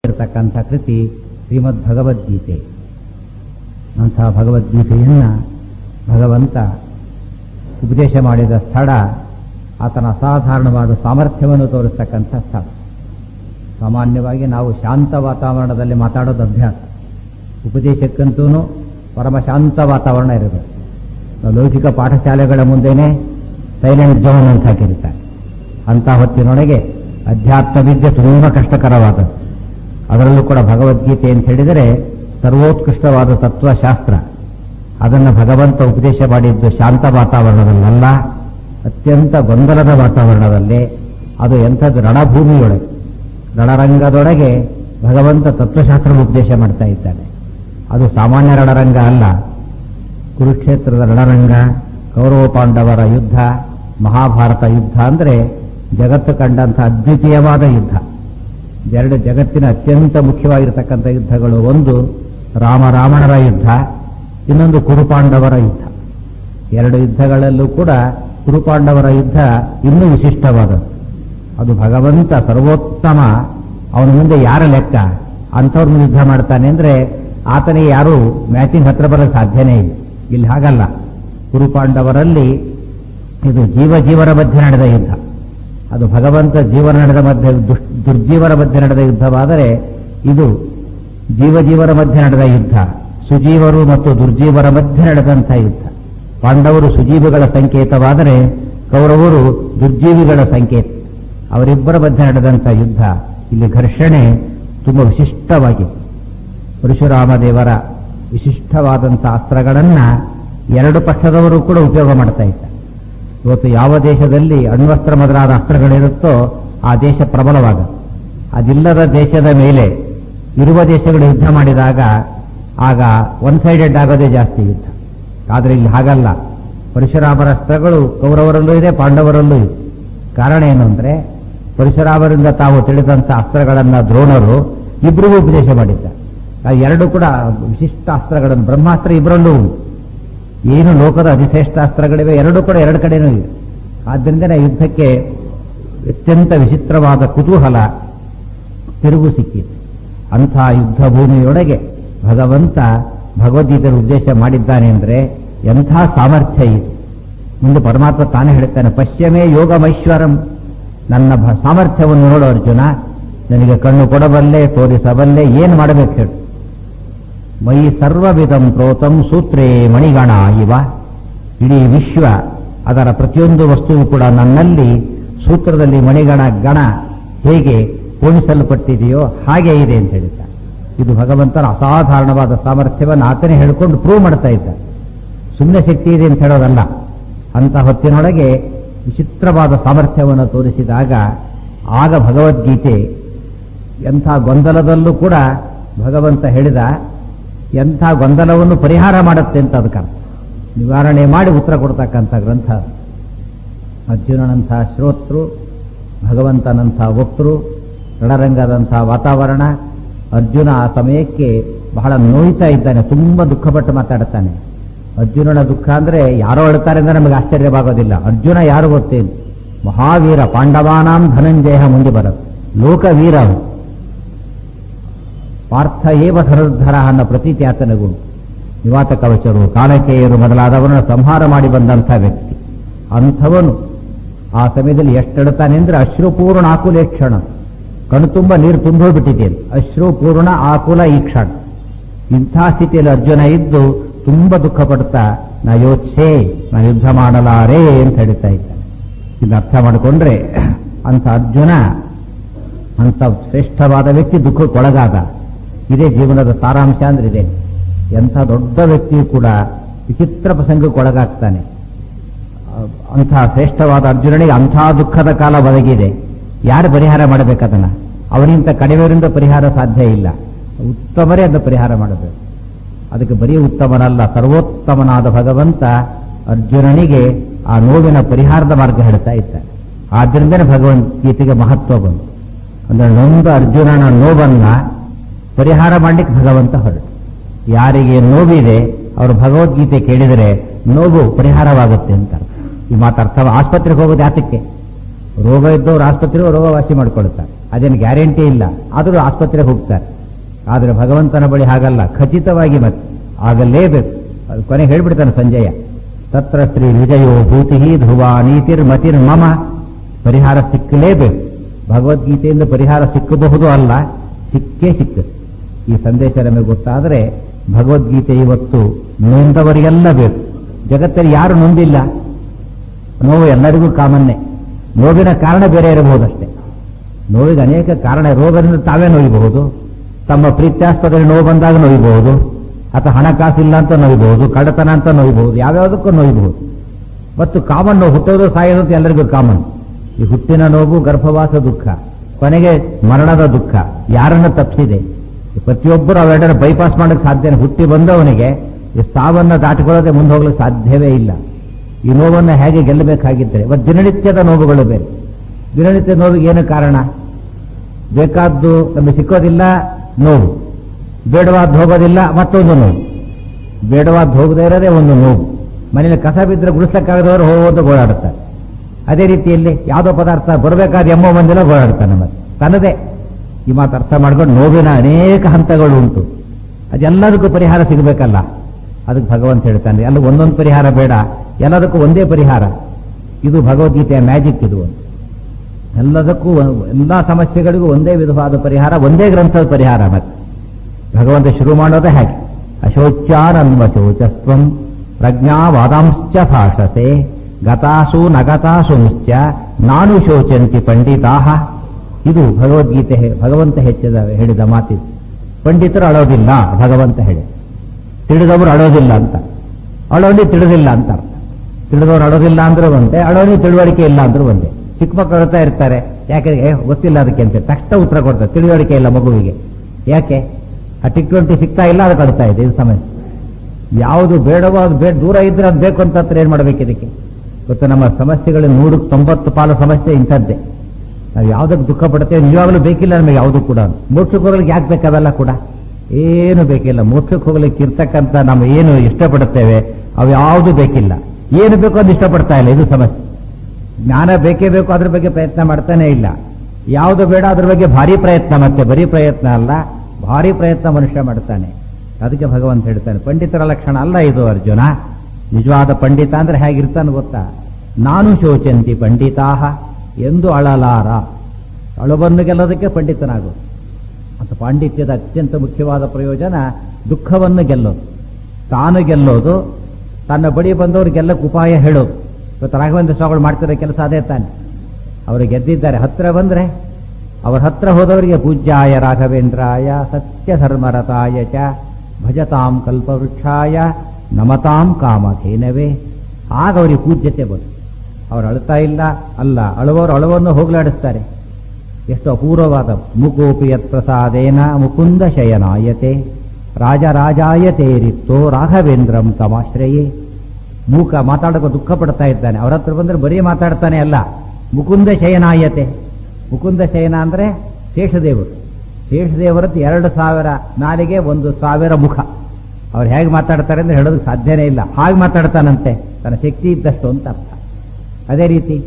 ಇರತಕ್ಕಂಥ ಕೃತಿ ಶ್ರೀಮದ್ ಭಗವದ್ಗೀತೆ ಅಂತಹ ಭಗವದ್ಗೀತೆಯನ್ನು ಭಗವಂತ ಉಪದೇಶ ಮಾಡಿದ ಸ್ಥಳ ಆತನ ಅಸಾಧಾರಣವಾದ ಸಾಮರ್ಥ್ಯವನ್ನು ತೋರಿಸ್ತಕ್ಕಂಥ ಸ್ಥಳ ಸಾಮಾನ್ಯವಾಗಿ ನಾವು ಶಾಂತ ವಾತಾವರಣದಲ್ಲಿ ಮಾತಾಡೋದು ಅಭ್ಯಾಸ ಉಪದೇಶಕ್ಕಂತೂ ಪರಮ ಶಾಂತ ವಾತಾವರಣ ಇರಬೇಕು ನಾವು ಲೌಕಿಕ ಪಾಠಶಾಲೆಗಳ ಮುಂದೆನೇ ಸೈಲೆಂಟ್ ಝೋನ್ ಅಂತ ಹಾಕಿರ್ತಾರೆ ಅಂಥ ಹೊತ್ತಿನೊಳಗೆ ಅಧ್ಯಾತ್ಮ ವಿದ್ಯೆ ತುಂಬ ಕಷ್ಟಕರವಾದದ್ದು ಅದರಲ್ಲೂ ಕೂಡ ಭಗವದ್ಗೀತೆ ಅಂತ ಹೇಳಿದರೆ ಸರ್ವೋತ್ಕೃಷ್ಟವಾದ ತತ್ವಶಾಸ್ತ್ರ ಅದನ್ನು ಭಗವಂತ ಉಪದೇಶ ಮಾಡಿದ್ದು ಶಾಂತ ವಾತಾವರಣದಲ್ಲಲ್ಲ ಅತ್ಯಂತ ಗೊಂದಲದ ವಾತಾವರಣದಲ್ಲಿ ಅದು ಎಂಥದ್ದು ರಣಭೂಮಿಯೊಳಗೆ ರಣರಂಗದೊಳಗೆ ಭಗವಂತ ತತ್ವಶಾಸ್ತ್ರ ಉಪದೇಶ ಮಾಡ್ತಾ ಇದ್ದಾನೆ ಅದು ಸಾಮಾನ್ಯ ರಣರಂಗ ಅಲ್ಲ ಕುರುಕ್ಷೇತ್ರದ ರಣರಂಗ ಕೌರವ ಪಾಂಡವರ ಯುದ್ಧ ಮಹಾಭಾರತ ಯುದ್ಧ ಅಂದರೆ ಜಗತ್ತು ಕಂಡಂಥ ಅದ್ವಿತೀಯವಾದ ಯುದ್ಧ ಎರಡು ಜಗತ್ತಿನ ಅತ್ಯಂತ ಮುಖ್ಯವಾಗಿರತಕ್ಕಂಥ ಯುದ್ಧಗಳು ಒಂದು ರಾಮರಾವಣರ ಯುದ್ಧ ಇನ್ನೊಂದು ಕುರುಪಾಂಡವರ ಯುದ್ಧ ಎರಡು ಯುದ್ಧಗಳಲ್ಲೂ ಕೂಡ ಕುರುಪಾಂಡವರ ಯುದ್ಧ ಇನ್ನೂ ವಿಶಿಷ್ಟವಾದದ್ದು ಅದು ಭಗವಂತ ಸರ್ವೋತ್ತಮ ಅವನ ಮುಂದೆ ಯಾರ ಲೆಕ್ಕ ಅಂಥವ್ರ ಮುಂದೆ ಯುದ್ಧ ಮಾಡ್ತಾನೆ ಅಂದ್ರೆ ಆತನಿಗೆ ಯಾರು ಮ್ಯಾಚಿಂಗ್ ಹತ್ರ ಬರಲು ಸಾಧ್ಯನೇ ಇಲ್ಲ ಇಲ್ಲಿ ಹಾಗಲ್ಲ ಕುರುಪಾಂಡವರಲ್ಲಿ ಇದು ಜೀವ ಜೀವರ ಮಧ್ಯೆ ನಡೆದ ಯುದ್ಧ ಅದು ಭಗವಂತ ಜೀವನ ನಡೆದ ಮಧ್ಯೆ ದುಷ್- ದುರ್ಜೀವರ ಮಧ್ಯೆ ನಡೆದ ಯುದ್ಧವಾದರೆ ಇದು ಜೀವ ಜೀವರ ಮಧ್ಯೆ ನಡೆದ ಯುದ್ಧ ಸುಜೀವರು ಮತ್ತು ದುರ್ಜೀವರ ಮಧ್ಯೆ ನಡೆದಂಥ ಯುದ್ಧ ಪಾಂಡವರು ಸುಜೀವಿಗಳ ಸಂಕೇತವಾದರೆ ಕೌರವರು ದುರ್ಜೀವಿಗಳ ಸಂಕೇತ ಅವರಿಬ್ಬರ ಮಧ್ಯೆ ನಡೆದಂಥ ಯುದ್ಧ ಇಲ್ಲಿ ಘರ್ಷಣೆ ತುಂಬ ವಿಶಿಷ್ಟವಾಗಿದೆ ಪರಶುರಾಮ ದೇವರ ವಿಶಿಷ್ಟವಾದಂಥ ಅಸ್ತ್ರಗಳನ್ನ ಎರಡು ಪಕ್ಷದವರು ಕೂಡ ಉಪಯೋಗ ಮಾಡ್ತಾ ಇದ್ದಾರೆ ಇವತ್ತು ಯಾವ ದೇಶದಲ್ಲಿ ಅಣ್ವಸ್ತ್ರ ಮೊದಲಾದ ಅಸ್ತ್ರಗಳಿರುತ್ತೋ ಆ ದೇಶ ಪ್ರಬಲವಾಗುತ್ತೆ ಅದಿಲ್ಲದ ದೇಶದ ಮೇಲೆ ಇರುವ ದೇಶಗಳು ಯುದ್ಧ ಮಾಡಿದಾಗ ಆಗ ಒನ್ ಸೈಡೆಡ್ ಆಗೋದೇ ಜಾಸ್ತಿ ಯುದ್ಧ ಆದರೆ ಇಲ್ಲಿ ಹಾಗಲ್ಲ ಪರಶುರಾಮರ ಅಸ್ತ್ರಗಳು ಕೌರವರಲ್ಲೂ ಇದೆ ಪಾಂಡವರಲ್ಲೂ ಇದೆ ಕಾರಣ ಏನು ಅಂದ್ರೆ ಪರಶುರಾಮರಿಂದ ತಾವು ತಿಳಿದಂಥ ಅಸ್ತ್ರಗಳನ್ನ ದ್ರೋಣರು ಇಬ್ಬರಿಗೂ ಉಪದೇಶ ಮಾಡಿದ್ದಾರೆ ಆ ಎರಡು ಕೂಡ ವಿಶಿಷ್ಟ ಅಸ್ತ್ರಗಳನ್ನು ಬ್ರಹ್ಮಾಸ್ತ್ರ ಇಬ್ಬರಲ್ಲೂ ಉಂಟು ಏನು ಲೋಕದ ಅತಿಶ್ರೇಷ್ಠ ಅಸ್ತ್ರಗಳಿವೆ ಎರಡೂ ಕೂಡ ಎರಡು ಕಡೆನೂ ಇದೆ ಆದ್ದರಿಂದಲೇ ಯುದ್ಧಕ್ಕೆ ಅತ್ಯಂತ ವಿಚಿತ್ರವಾದ ಕುತೂಹಲ ತಿರುಗು ಸಿಕ್ಕಿತು ಅಂಥ ಯುದ್ಧ ಭೂಮಿಯೊಳಗೆ ಭಗವಂತ ಭಗವದ್ಗೀತೆಯ ಉದ್ದೇಶ ಮಾಡಿದ್ದಾನೆ ಅಂದರೆ ಎಂಥ ಸಾಮರ್ಥ್ಯ ಇದೆ ಮುಂದೆ ಪರಮಾತ್ಮ ತಾನೇ ಹೇಳ್ತಾನೆ ಪಶ್ಚಿಮೇ ಯೋಗಮೈಶ್ವರಂ ನನ್ನ ಭ- ಸಾಮರ್ಥ್ಯವನ್ನು ನೋಡು ಅರ್ಜುನ ನನಗೆ ಕಣ್ಣು ಕೊಡಬಲ್ಲೆ ತೋರಿಸಬಲ್ಲೆ ಏನು ಮಾಡಬೇಕು ಹೇಳು ಮೈ ಸರ್ವವಿಧಂ ಪ್ರೋತಂ ಸೂತ್ರೇ ಮಣಿಗಣ ಇವ ಇಡೀ ವಿಶ್ವ ಅದರ ಪ್ರತಿಯೊಂದು ವಸ್ತುವು ಕೂಡ ನನ್ನಲ್ಲಿ ಸೂತ್ರದಲ್ಲಿ ಮಣಿಗಣ ಗಣ ಹೇಗೆ ಪೋಣಿಸಲ್ಪಟ್ಟಿದೆಯೋ ಹಾಗೆ ಇದೆ ಅಂತ ಹೇಳಿದ್ದಾರೆ ಇದು ಭಗವಂತನ ಅಸಾಧಾರಣವಾದ ಸಾಮರ್ಥ್ಯವನ್ನು ಆತನೇ ಹೇಳಿಕೊಂಡು ಪ್ರೂವ್ ಮಾಡ್ತಾ ಇದ್ದಾರೆ ಸುಮ್ಮನೆ ಶಕ್ತಿ ಇದೆ ಅಂತ ಹೇಳೋದಲ್ಲ ಅಂತ ಹೊತ್ತಿನೊಳಗೆ ವಿಚಿತ್ರವಾದ ಸಾಮರ್ಥ್ಯವನ್ನು ತೋರಿಸಿದಾಗ ಆಗ ಭಗವದ್ಗೀತೆ ಎಂಥ ಗೊಂದಲದಲ್ಲೂ ಕೂಡ ಭಗವಂತ ಹೇಳಿದ ಎಂಥ ಗೊಂದಲವನ್ನು ಪರಿಹಾರ ಮಾಡುತ್ತೆ ಅಂತ ಅದಕ್ಕೆ ಅರ್ಥ. ನಿವಾರಣೆ ಮಾಡಿ ಉತ್ತರ ಕೊಡ್ತಕ್ಕಂಥ ಗ್ರಂಥ ಅರ್ಜುನನಂಥ ಶ್ರೋತೃ ಭಗವಂತನಂಥ ವಕ್ತೃ ರಣರಂಗದಂಥ ವಾತಾವರಣ ಅರ್ಜುನ ಆ ಸಮಯಕ್ಕೆ ಬಹಳ ನೋಯ್ತಾ ಇದ್ದಾನೆ ತುಂಬ ದುಃಖಪಟ್ಟು ಮಾತಾಡುತ್ತಾನೆ ಅರ್ಜುನನ ದುಃಖ ಅಂದ್ರೆ ಯಾರೋ ಅಳ್ತಾರೆ ಅಂದ್ರೆ ನಮಗೆ ಆಶ್ಚರ್ಯವಾಗೋದಿಲ್ಲ ಅರ್ಜುನ ಯಾರು ಗೊತ್ತೇನು ಮಹಾವೀರ ಪಾಂಡವಾನಾಂ ಧನಂಜಯ ಮುಂದೆ ಬರುತ್ತೆ ಲೋಕವೀರ ಅವನು. ಪಾರ್ಥ ಏವ ಧನುರ್ಧರ ಅನ್ನೋ ಪ್ರತೀತಿ ಆತನಿಗೂ ನಿವಾತ ಕವಚರು ಕಾಲಕೇಯರು ಮೊದಲಾದವರನ್ನು ಸಂಹಾರ ಮಾಡಿ ಬಂದಂಥ ವ್ಯಕ್ತಿ ಅಂಥವನು ಆ ಸಮಯದಲ್ಲಿ ಎಷ್ಟೆಡ್ತಾನೆ ಅಂದ್ರೆ ಅಶ್ರುಪೂರ್ಣ ಆಕುಲ ಕ್ಷಣ ಕಣ್ಣು ತುಂಬ ನೀರು ತುಂಬೋಗ್ಬಿಟ್ಟಿದ್ದೇನೆ ಅಶ್ರುಪೂರ್ಣ ಆಕುಲ ಈ ಕ್ಷಣ ಇಂಥ ಸ್ಥಿತಿಯಲ್ಲಿ ಅರ್ಜುನ ಇದ್ದು ತುಂಬ ದುಃಖ ಪಡ್ತಾ ನಾ ಯೋಚ್ಛೆ ನಾ ಯುದ್ಧ ಮಾಡಲಾರೆ ಅಂತ ಹೇಳ್ತಾ ಇದ್ದಾನೆ ಇದನ್ನ ಅರ್ಥ ಮಾಡಿಕೊಂಡ್ರೆ ಅಂಥ ಅರ್ಜುನ ಅಂತ ಶ್ರೇಷ್ಠವಾದ ವ್ಯಕ್ತಿ ದುಃಖಕ್ಕೊಳಗಾದ ಇದೇ ಜೀವನದ ಸಾರಾಂಶ ಅಂದ್ರೆ ಇದೆ ಎಂಥ ದೊಡ್ಡ ವ್ಯಕ್ತಿಯು ಕೂಡ ವಿಚಿತ್ರ ಪ್ರಸಂಗಕ್ಕೆ ಒಳಗಾಗ್ತಾನೆ ಅಹ್, ಅಂಥ ಶ್ರೇಷ್ಠವಾದ ಅರ್ಜುನನಿಗೆ ಅಂಥ ದುಃಖದ ಕಾಲ ಒದಗಿದೆ ಯಾರು ಪರಿಹಾರ ಮಾಡಬೇಕದನ್ನ ಅವನಿಂದ ಕಡಿಮೆಯವರಿಂದ ಪರಿಹಾರ ಸಾಧ್ಯ ಇಲ್ಲ ಉತ್ತಮರೇ ಅದನ್ನು ಪರಿಹಾರ ಮಾಡಬೇಕು ಅದಕ್ಕೆ ಬರೀ ಉತ್ತಮನಲ್ಲ ಸರ್ವೋತ್ತಮನಾದ ಭಗವಂತ ಅರ್ಜುನನಿಗೆ ಆ ನೋವಿನ ಪರಿಹಾರದ ಮಾರ್ಗ ಹೇಳ್ತಾ ಇದ್ದಾನೆ ಆದ್ದರಿಂದಲೇ ಭಗವದ್ಗೀತೆಗೆ ಮಹತ್ವ ಬಂತು ಅಂದ್ರೆ ನೊಂದ ಅರ್ಜುನನ ನೋವನ್ನ ಪರಿಹಾರ ಮಾಡಲಿಕ್ಕೆ ಭಗವಂತ ಹೊರಟು ಯಾರಿಗೆ ನೋವಿದೆ ಅವರು ಭಗವದ್ಗೀತೆ ಕೇಳಿದರೆ ನೋವು ಪರಿಹಾರವಾಗುತ್ತೆ ಅಂತ ಈ ಮಾತು ಅರ್ಥ ಆಸ್ಪತ್ರೆಗೆ ಹೋಗೋದು ಯಾತಕ್ಕೆ ರೋಗ ಇದ್ದವ್ರು ಆಸ್ಪತ್ರೆಗೆ ರೋಗ ವಾಸಿ ಮಾಡ್ಕೊಳ್ತಾರೆ ಅದೇನು ಗ್ಯಾರಂಟಿ ಇಲ್ಲ ಆದರೂ ಆಸ್ಪತ್ರೆಗೆ ಹೋಗ್ತಾರೆ ಆದರೆ ಭಗವಂತನ ಬಳಿ ಹಾಗಲ್ಲ ಖಚಿತವಾಗಿ ಮತ್ತೆ ಆಗಲೇಬೇಕು ಅದು ಕೊನೆಗೆ ಹೇಳ್ಬಿಡ್ತಾನೆ ಸಂಜಯ ತತ್ರ ಶ್ರೀ ವಿಜಯೋ ಭೂತಿ ಧ್ರುವ ನೀತಿರ್ ಮತಿರ್ ಮಮ ಪರಿಹಾರ ಸಿಕ್ಕಲೇಬೇಕು ಭಗವದ್ಗೀತೆಯಿಂದ ಪರಿಹಾರ ಸಿಕ್ಕಬಹುದು ಅಲ್ಲ ಸಿಕ್ಕೇ ಸಿಕ್ಕದು ಈ ಸಂದೇಶ ನಮಗೆ ಗೊತ್ತಾದರೆ ಭಗವದ್ಗೀತೆ ಇವತ್ತು ನೊಂದವರಿಗೆಲ್ಲ ಬೇಕು ಜಗತ್ತಲ್ಲಿ ಯಾರು ನೊಂದಿಲ್ಲ ನೋವು ಎಲ್ಲರಿಗೂ ಕಾಮನ್ನೇ ನೋವಿನ ಕಾರಣ ಬೇರೆ ಇರಬಹುದಷ್ಟೇ ನೋವಿಗೆ ಅನೇಕ ಕಾರಣ ರೋಗದಿಂದ ತಾವೇ ನೋಯಬಹುದು ತಮ್ಮ ಪ್ರೀತ್ಯಾಸ್ಪದದಲ್ಲಿ ನೋವು ಬಂದಾಗ ನೋಯಬಹುದು ಅಥವಾ ಹಣಕಾಸಿಲ್ಲ ಅಂತ ನೋಯಬಹುದು ಕಡತನ ಅಂತ ನೋಯಬಹುದು ಯಾವ್ಯಾವುದಕ್ಕೂ ನೋಯಬಹುದು ಮತ್ತು ಕಾಮನ್ ನೋವು ಹುಟ್ಟೋದು ಸಾಯೋದು ಅಂತ ಎಲ್ಲರಿಗೂ ಕಾಮನ್ ಈ ಹುಟ್ಟಿನ ನೋವು ಗರ್ಭವಾಸ ದುಃಖ ಕೊನೆಗೆ ಮರಣದ ದುಃಖ ಯಾರನ್ನ ತಪ್ಪಿಸಿದೆ ಪ್ರತಿಯೊಬ್ಬರು ಅವೆರಡರ ಬೈಪಾಸ್ ಮಾಡಕ್ಕೆ ಸಾಧ್ಯ ಹುಟ್ಟಿ ಬಂದವನಿಗೆ ಈ ಸಾವನ್ನ ದಾಟಿಕೊಳ್ಳದೆ ಮುಂದೆ ಹೋಗ್ಲಿಕ್ಕೆ ಸಾಧ್ಯವೇ ಇಲ್ಲ ಈ ನೋವನ್ನು ಹೇಗೆ ಗೆಲ್ಲಬೇಕಾಗಿದ್ದರೆ ಇವತ್ತು ದಿನನಿತ್ಯದ ನೋವುಗಳು ಬೇರೆ ದಿನನಿತ್ಯ ನೋವಿಗೆ ಏನು ಕಾರಣ ಬೇಕಾದ್ದು ನಮಗೆ ಸಿಕ್ಕೋದಿಲ್ಲ ನೋವು ಬೇಡವಾದ ಹೋಗೋದಿಲ್ಲ ಮತ್ತೊಂದು ನೋವು ಬೇಡವಾದ ಹೋಗದೇ ಇರೋದೇ ಒಂದು ನೋವು ಮನೇಲಿ ಕಸ ಬಿದ್ದರೆ ಗುಡಿಸ್ಲಕ್ಕಾಗದವರು ಹೋಗೋದು ಗೋಳಾಡುತ್ತಾರೆ ಅದೇ ರೀತಿಯಲ್ಲಿ ಯಾವುದೋ ಪದಾರ್ಥ ಬರಬೇಕಾದ ಎಮ್ಮೋ ಮಂದಿಲ್ಲ ಗೋಳಾಡ್ತಾನೆ ಮತ್ತೆ ತನ್ನದೇ ಈ ಮಾತು ಅರ್ಥ ಮಾಡ್ಕೊಂಡು ನೋವಿನ ಅನೇಕ ಹಂತಗಳು ಉಂಟು ಅದೆಲ್ಲದಕ್ಕೂ ಪರಿಹಾರ ಸಿಗಬೇಕಲ್ಲ ಅದಕ್ಕೆ ಭಗವಂತ ಹೇಳ್ತಾನೆ ಎಲ್ಲ ಒಂದೊಂದು ಪರಿಹಾರ ಬೇಡ ಎಲ್ಲದಕ್ಕೂ ಒಂದೇ ಪರಿಹಾರ ಇದು ಭಗವದ್ಗೀತೆಯ ಮ್ಯಾಜಿಕ್ ಇದು ಒಂದು ಎಲ್ಲದಕ್ಕೂ ಎಲ್ಲ ಸಮಸ್ಯೆಗಳಿಗೂ ಒಂದೇ ವಿಧವಾದ ಪರಿಹಾರ ಒಂದೇ ಗ್ರಂಥದ ಪರಿಹಾರ ಮತ್ತೆ ಭಗವಂತ ಶುರು ಮಾಡೋದೇ ಹಾಗೆ ಅಶೋಚ್ಯಾನನ್ವ ಶೋಚಸ್ವಂ ಪ್ರಜ್ಞಾವಾದಾಂಶ್ಚ ಭಾಷಸೆ ಗತಾಸು ನಗತಾಸು ನಿಶ್ಚ ನಾನು ಶೋಚಂತಿ ಪಂಡಿತಾಹ ಇದು ಭಗವದ್ಗೀತೆ ಭಗವಂತ ಹೆಚ್ಚಿದ ಹೇಳಿದ ಮಾತಿದು ಪಂಡಿತರು ಅಳೋದಿಲ್ಲ ಭಗವಂತ ಹೇಳಿ ತಿಳಿದವರು ಅಳೋದಿಲ್ಲ ಅಂತ ಅಳೋನಿ ತಿಳಿದಿಲ್ಲ ಅಂತ ಅರ್ಥ ತಿಳಿದವರು ಅಳೋದಿಲ್ಲ ಅಂದ್ರೂ ಒಂದೇ ಅಳೋನಿ ತಿಳುವಳಿಕೆ ಇಲ್ಲ ಅಂದ್ರೂ ಒಂದೇ ಚಿಕ್ಕ ಮಕ್ಕಳು ಅಳ್ತಾ ಇರ್ತಾರೆ ಯಾಕೆ ಏ, ಗೊತ್ತಿಲ್ಲ ಅದಕ್ಕೆ ಅಂತ ತಕ್ಷಣ ಉತ್ತರ ಕೊಡ್ತಾರೆ ತಿಳುವಳಿಕೆ ಇಲ್ಲ ಮಗುವಿಗೆ ಯಾಕೆ ಆ ಟಿಕ್ ಟ್ವೆಂಟಿ ಸಿಗ್ತಾ ಇಲ್ಲ ಅದಕ್ಕೆ ಅಳ್ತಾ ಇದೆ ಇದು ಸಮಸ್ಯೆ ಯಾವುದು ಬೇಡವೋ ಅದು ಬೇಡ ದೂರ ಇದ್ರೆ ಅದು ಬೇಕು ಅಂತ ಹತ್ರ ಏನ್ ಮಾಡ್ಬೇಕು ಇದಕ್ಕೆ ಗೊತ್ತು ನಮ್ಮ ಸಮಸ್ಯೆಗಳು ನೂರಕ್ಕೆ ತೊಂಬತ್ತು ಪಾಲು ಸಮಸ್ಯೆ ಇಂಥದ್ದೇ ನಾವು ಯಾವುದಕ್ಕೆ ದುಃಖ ಪಡ್ತೇವೆ ನಿಜವಾಗ್ಲೂ ಬೇಕಿಲ್ಲ ನಮಗೆ ಯಾವುದು ಕೂಡ ಮೋಕ್ಷಕ್ಕೆ ಹೋಗ್ಲಿಕ್ಕೆ ಯಾಕೆ ಬೇಕು ಅವೆಲ್ಲ ಕೂಡ ಏನು ಬೇಕಿಲ್ಲ ಮೋಕ್ಷಕ್ಕೆ ಹೋಗ್ಲಿಕ್ಕೆ ಇರ್ತಕ್ಕಂಥ ನಾವು ಏನು ಇಷ್ಟಪಡುತ್ತೇವೆ ಅವು ಯಾವುದು ಬೇಕಿಲ್ಲ ಏನು ಬೇಕೋ ಅದು ಇಷ್ಟಪಡ್ತಾ ಇಲ್ಲ ಇದು ಸಮಸ್ಯೆ ಜ್ಞಾನ ಬೇಕೇ ಬೇಕು ಅದ್ರ ಬಗ್ಗೆ ಪ್ರಯತ್ನ ಮಾಡ್ತಾನೆ ಇಲ್ಲ ಯಾವುದು ಬೇಡ ಅದ್ರ ಬಗ್ಗೆ ಭಾರಿ ಪ್ರಯತ್ನ ಮತ್ತೆ ಬರೀ ಪ್ರಯತ್ನ ಅಲ್ಲ ಭಾರಿ ಪ್ರಯತ್ನ ಮನುಷ್ಯ ಮಾಡ್ತಾನೆ ಅದಕ್ಕೆ ಭಗವಂತ ಹೇಳ್ತಾನೆ ಪಂಡಿತರ ಲಕ್ಷಣ ಅಲ್ಲ ಇದು ಅರ್ಜುನ ನಿಜವಾದ ಪಂಡಿತ ಅಂದ್ರೆ ಹೇಗಿರ್ತಾನೆ ಗೊತ್ತಾ ನಾನು ಶೋಚಂತಿ ಪಂಡಿತಾಹ ಎಂದು ಅಳಲಾರ ಅಳುವನ್ನು ಗೆಲ್ಲೋದಕ್ಕೆ ಪಂಡಿತನಾಗು ಮತ್ತು ಪಾಂಡಿತ್ಯದ ಅತ್ಯಂತ ಮುಖ್ಯವಾದ ಪ್ರಯೋಜನ ದುಃಖವನ್ನು ಗೆಲ್ಲೋದು ತಾನು ಗೆಲ್ಲೋದು ತನ್ನ ಬಳಿ ಬಂದವರು ಗೆಲ್ಲಕ್ಕೆ ಉಪಾಯ ಹೇಳೋದು ಇವತ್ತು ರಾಘವೇಂದ್ರ ಸ್ವಾಮಿಗಳು ಮಾಡ್ತಿರೋ ಕೆಲಸ ಅದೇ ತಾನೆ ಅವರು ಗೆದ್ದಿದ್ದಾರೆ ಹತ್ರ ಬಂದ್ರೆ ಅವ್ರ ಹತ್ರ ಹೋದವರಿಗೆ ಪೂಜ್ಯಾಯ ರಾಘವೇಂದ್ರಾಯ ಸತ್ಯ ಧರ್ಮರತಾಯ ಚ ಭಜತಾಂ ಕಲ್ಪವೃಕ್ಷಾಯ ನಮತಾಂ ಕಾಮಧೇನವೇ ಆಗ ಅವರಿಗೆ ಪೂಜ್ಯತೆ ಬಂತು ಅವ್ರು ಅಳ್ತಾ ಇಲ್ಲ ಅಲ್ಲ ಅಳುವವರು ಅಳುವನ್ನು ಹೋಗ್ಲಾಡಿಸ್ತಾರೆ ಎಷ್ಟು ಅಪೂರ್ವವಾದ ಮುಕೋಪಿ ಯತ್ ಪ್ರಸಾದೇನ ಮುಕುಂದ ಶಯನಾಯತೆ ರಾಜರಾಜಾಯತೆ ರಿಕ್ತೋ ರಾಘವೇಂದ್ರಂ ತಮಾಶ್ರಯೇ ಮೂಕ ಮಾತಾಡೋಕೆ ದುಃಖ ಪಡ್ತಾ ಇದ್ದಾನೆ ಅವ್ರ ಹತ್ರ ಬಂದ್ರೆ ಬರೀ ಮಾತಾಡ್ತಾನೆ ಅಲ್ಲ ಮುಕುಂದ ಶಯನಾಯತೆ ಮುಕುಂದ ಶಯನ ಅಂದ್ರೆ ಶೇಷದೇವರು ಶೇಷದೇವರದ್ದು ಎರಡು ಸಾವಿರ ನಾಲಿಗೆ ಒಂದು ಸಾವಿರ ಮುಖ ಅವ್ರು ಹೇಗೆ ಮಾತಾಡ್ತಾರೆ ಅಂದ್ರೆ ಹೇಳೋದಕ್ಕೆ ಸಾಧ್ಯನೇ ಇಲ್ಲ ಹಾಗೆ ಮಾತಾಡ್ತಾನಂತೆ ತನ್ನ ಶಕ್ತಿ ಇದ್ದಷ್ಟು ಅಂತ ಅರ್ಥ ಅದೇ ರೀತಿ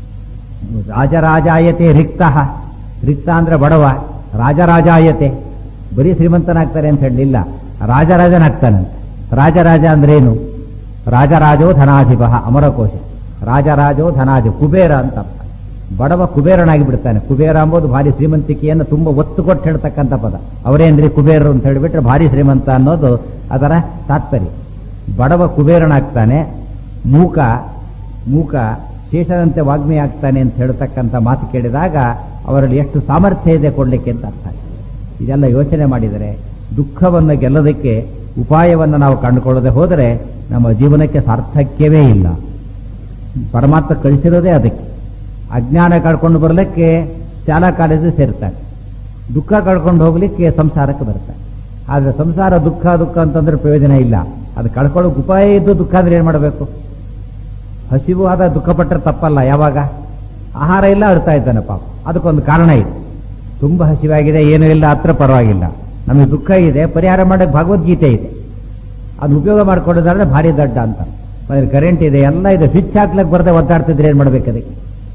ರಾಜರಾಜಾಯತೆ ರಿಕ್ತ ರಿಕ್ತ ಅಂದ್ರೆ ಬಡವ ರಾಜರಾಜಾಯತೆ ಬರೀ ಶ್ರೀಮಂತನಾಗ್ತಾರೆ ಅಂತ ಹೇಳಲಿಲ್ಲ ರಾಜರಾಜನಾಗ್ತಾನಂತೆ ರಾಜರಾಜ ಅಂದ್ರೇನು ರಾಜರಾಜೋ ಧನಾಧಿಪ ಅಮರಕೋಶ ರಾಜರಾಜೋ ಧನಾಧಿ ಕುಬೇರ ಅಂತ ಅರ್ಥ ಬಡವ ಕುಬೇರನಾಗಿ ಬಿಡ್ತಾನೆ ಕುಬೇರ ಎಂಬುದು ಭಾರಿ ಶ್ರೀಮಂತಿಕೆಯನ್ನು ತುಂಬ ಒತ್ತು ಕೊಟ್ಟು ಹೇಳ್ತಕ್ಕಂಥ ಪದ ಅವರೇನ್ರಿ ಕುಬೇರರು ಅಂತ ಹೇಳಿಬಿಟ್ರೆ ಭಾರಿ ಶ್ರೀಮಂತ ಅನ್ನೋದು ಅದರ ತಾತ್ಪರ್ಯ ಬಡವ ಕುಬೇರನಾಗ್ತಾನೆ ಮೂಕ ಮೂಕ ಶೇಷದಂತೆ ವಾಗ್ಮಿ ಆಗ್ತಾನೆ ಅಂತ ಹೇಳ್ತಕ್ಕಂಥ ಮಾತು ಕೇಳಿದಾಗ ಅವರಲ್ಲಿ ಎಷ್ಟು ಸಾಮರ್ಥ್ಯ ಇದೆ ಕೊಡ್ಲಿಕ್ಕೆ ಅಂತ ಅರ್ಥ ಇದೆಲ್ಲ ಯೋಚನೆ ಮಾಡಿದರೆ ದುಃಖವನ್ನು ಗೆಲ್ಲೋದಕ್ಕೆ ಉಪಾಯವನ್ನು ನಾವು ಕಂಡುಕೊಳ್ಳದೆ ಹೋದರೆ ನಮ್ಮ ಜೀವನಕ್ಕೆ ಸಾರ್ಥಕ್ಯವೇ ಇಲ್ಲ ಪರಮಾತ್ಮ ಕಳಿಸಿರೋದೇ ಅದಕ್ಕೆ ಅಜ್ಞಾನ ಕಳ್ಕೊಂಡು ಬರಲಿಕ್ಕೆ ಶಾಲಾ ಕಾಲೇಜು ಸೇರ್ತಾರೆ ದುಃಖ ಕಳ್ಕೊಂಡು ಹೋಗ್ಲಿಕ್ಕೆ ಸಂಸಾರಕ್ಕೆ ಬರ್ತಾರೆ ಆದರೆ ಸಂಸಾರ ದುಃಖ ದುಃಖ ಅಂತಂದ್ರೆ ಪ್ರಯೋಜನ ಇಲ್ಲ ಅದು ಕಳ್ಕೊಳ್ಳೋಕೆ ಉಪಾಯ ಇದ್ದು ದುಃಖ ಅಂದ್ರೆ ಏನು ಮಾಡಬೇಕು ಹಸಿವು ಆದ ದುಃಖ ಪಟ್ಟರೆ ತಪ್ಪಲ್ಲ ಯಾವಾಗ ಆಹಾರ ಇಲ್ಲ ಅಳ್ತಾ ಇದ್ದಾನೆ ಪಾಪ ಅದಕ್ಕೊಂದು ಕಾರಣ ಇದೆ ತುಂಬ ಹಸಿವಾಗಿದೆ ಏನೂ ಇಲ್ಲ ಹತ್ರ ಪರವಾಗಿಲ್ಲ ನಮಗೆ ದುಃಖ ಇದೆ ಪರಿಹಾರ ಮಾಡಕ್ಕೆ ಭಗವದ್ಗೀತೆ ಇದೆ ಅದು ಉಪಯೋಗ ಮಾಡ್ಕೊಳ್ಳೋದಾದ್ರೆ ಭಾರಿ ದಡ್ಡ ಅಂತ ಕರೆಂಟ್ ಇದೆ ಎಲ್ಲ ಇದೆ ಸ್ವಿಚ್ ಹಾಕ್ಲಕ್ಕೆ ಬರದೆ ಒದ್ದಾಡ್ತಿದ್ರೆ ಏನು ಮಾಡ್ಬೇಕು ಅದಕ್ಕೆ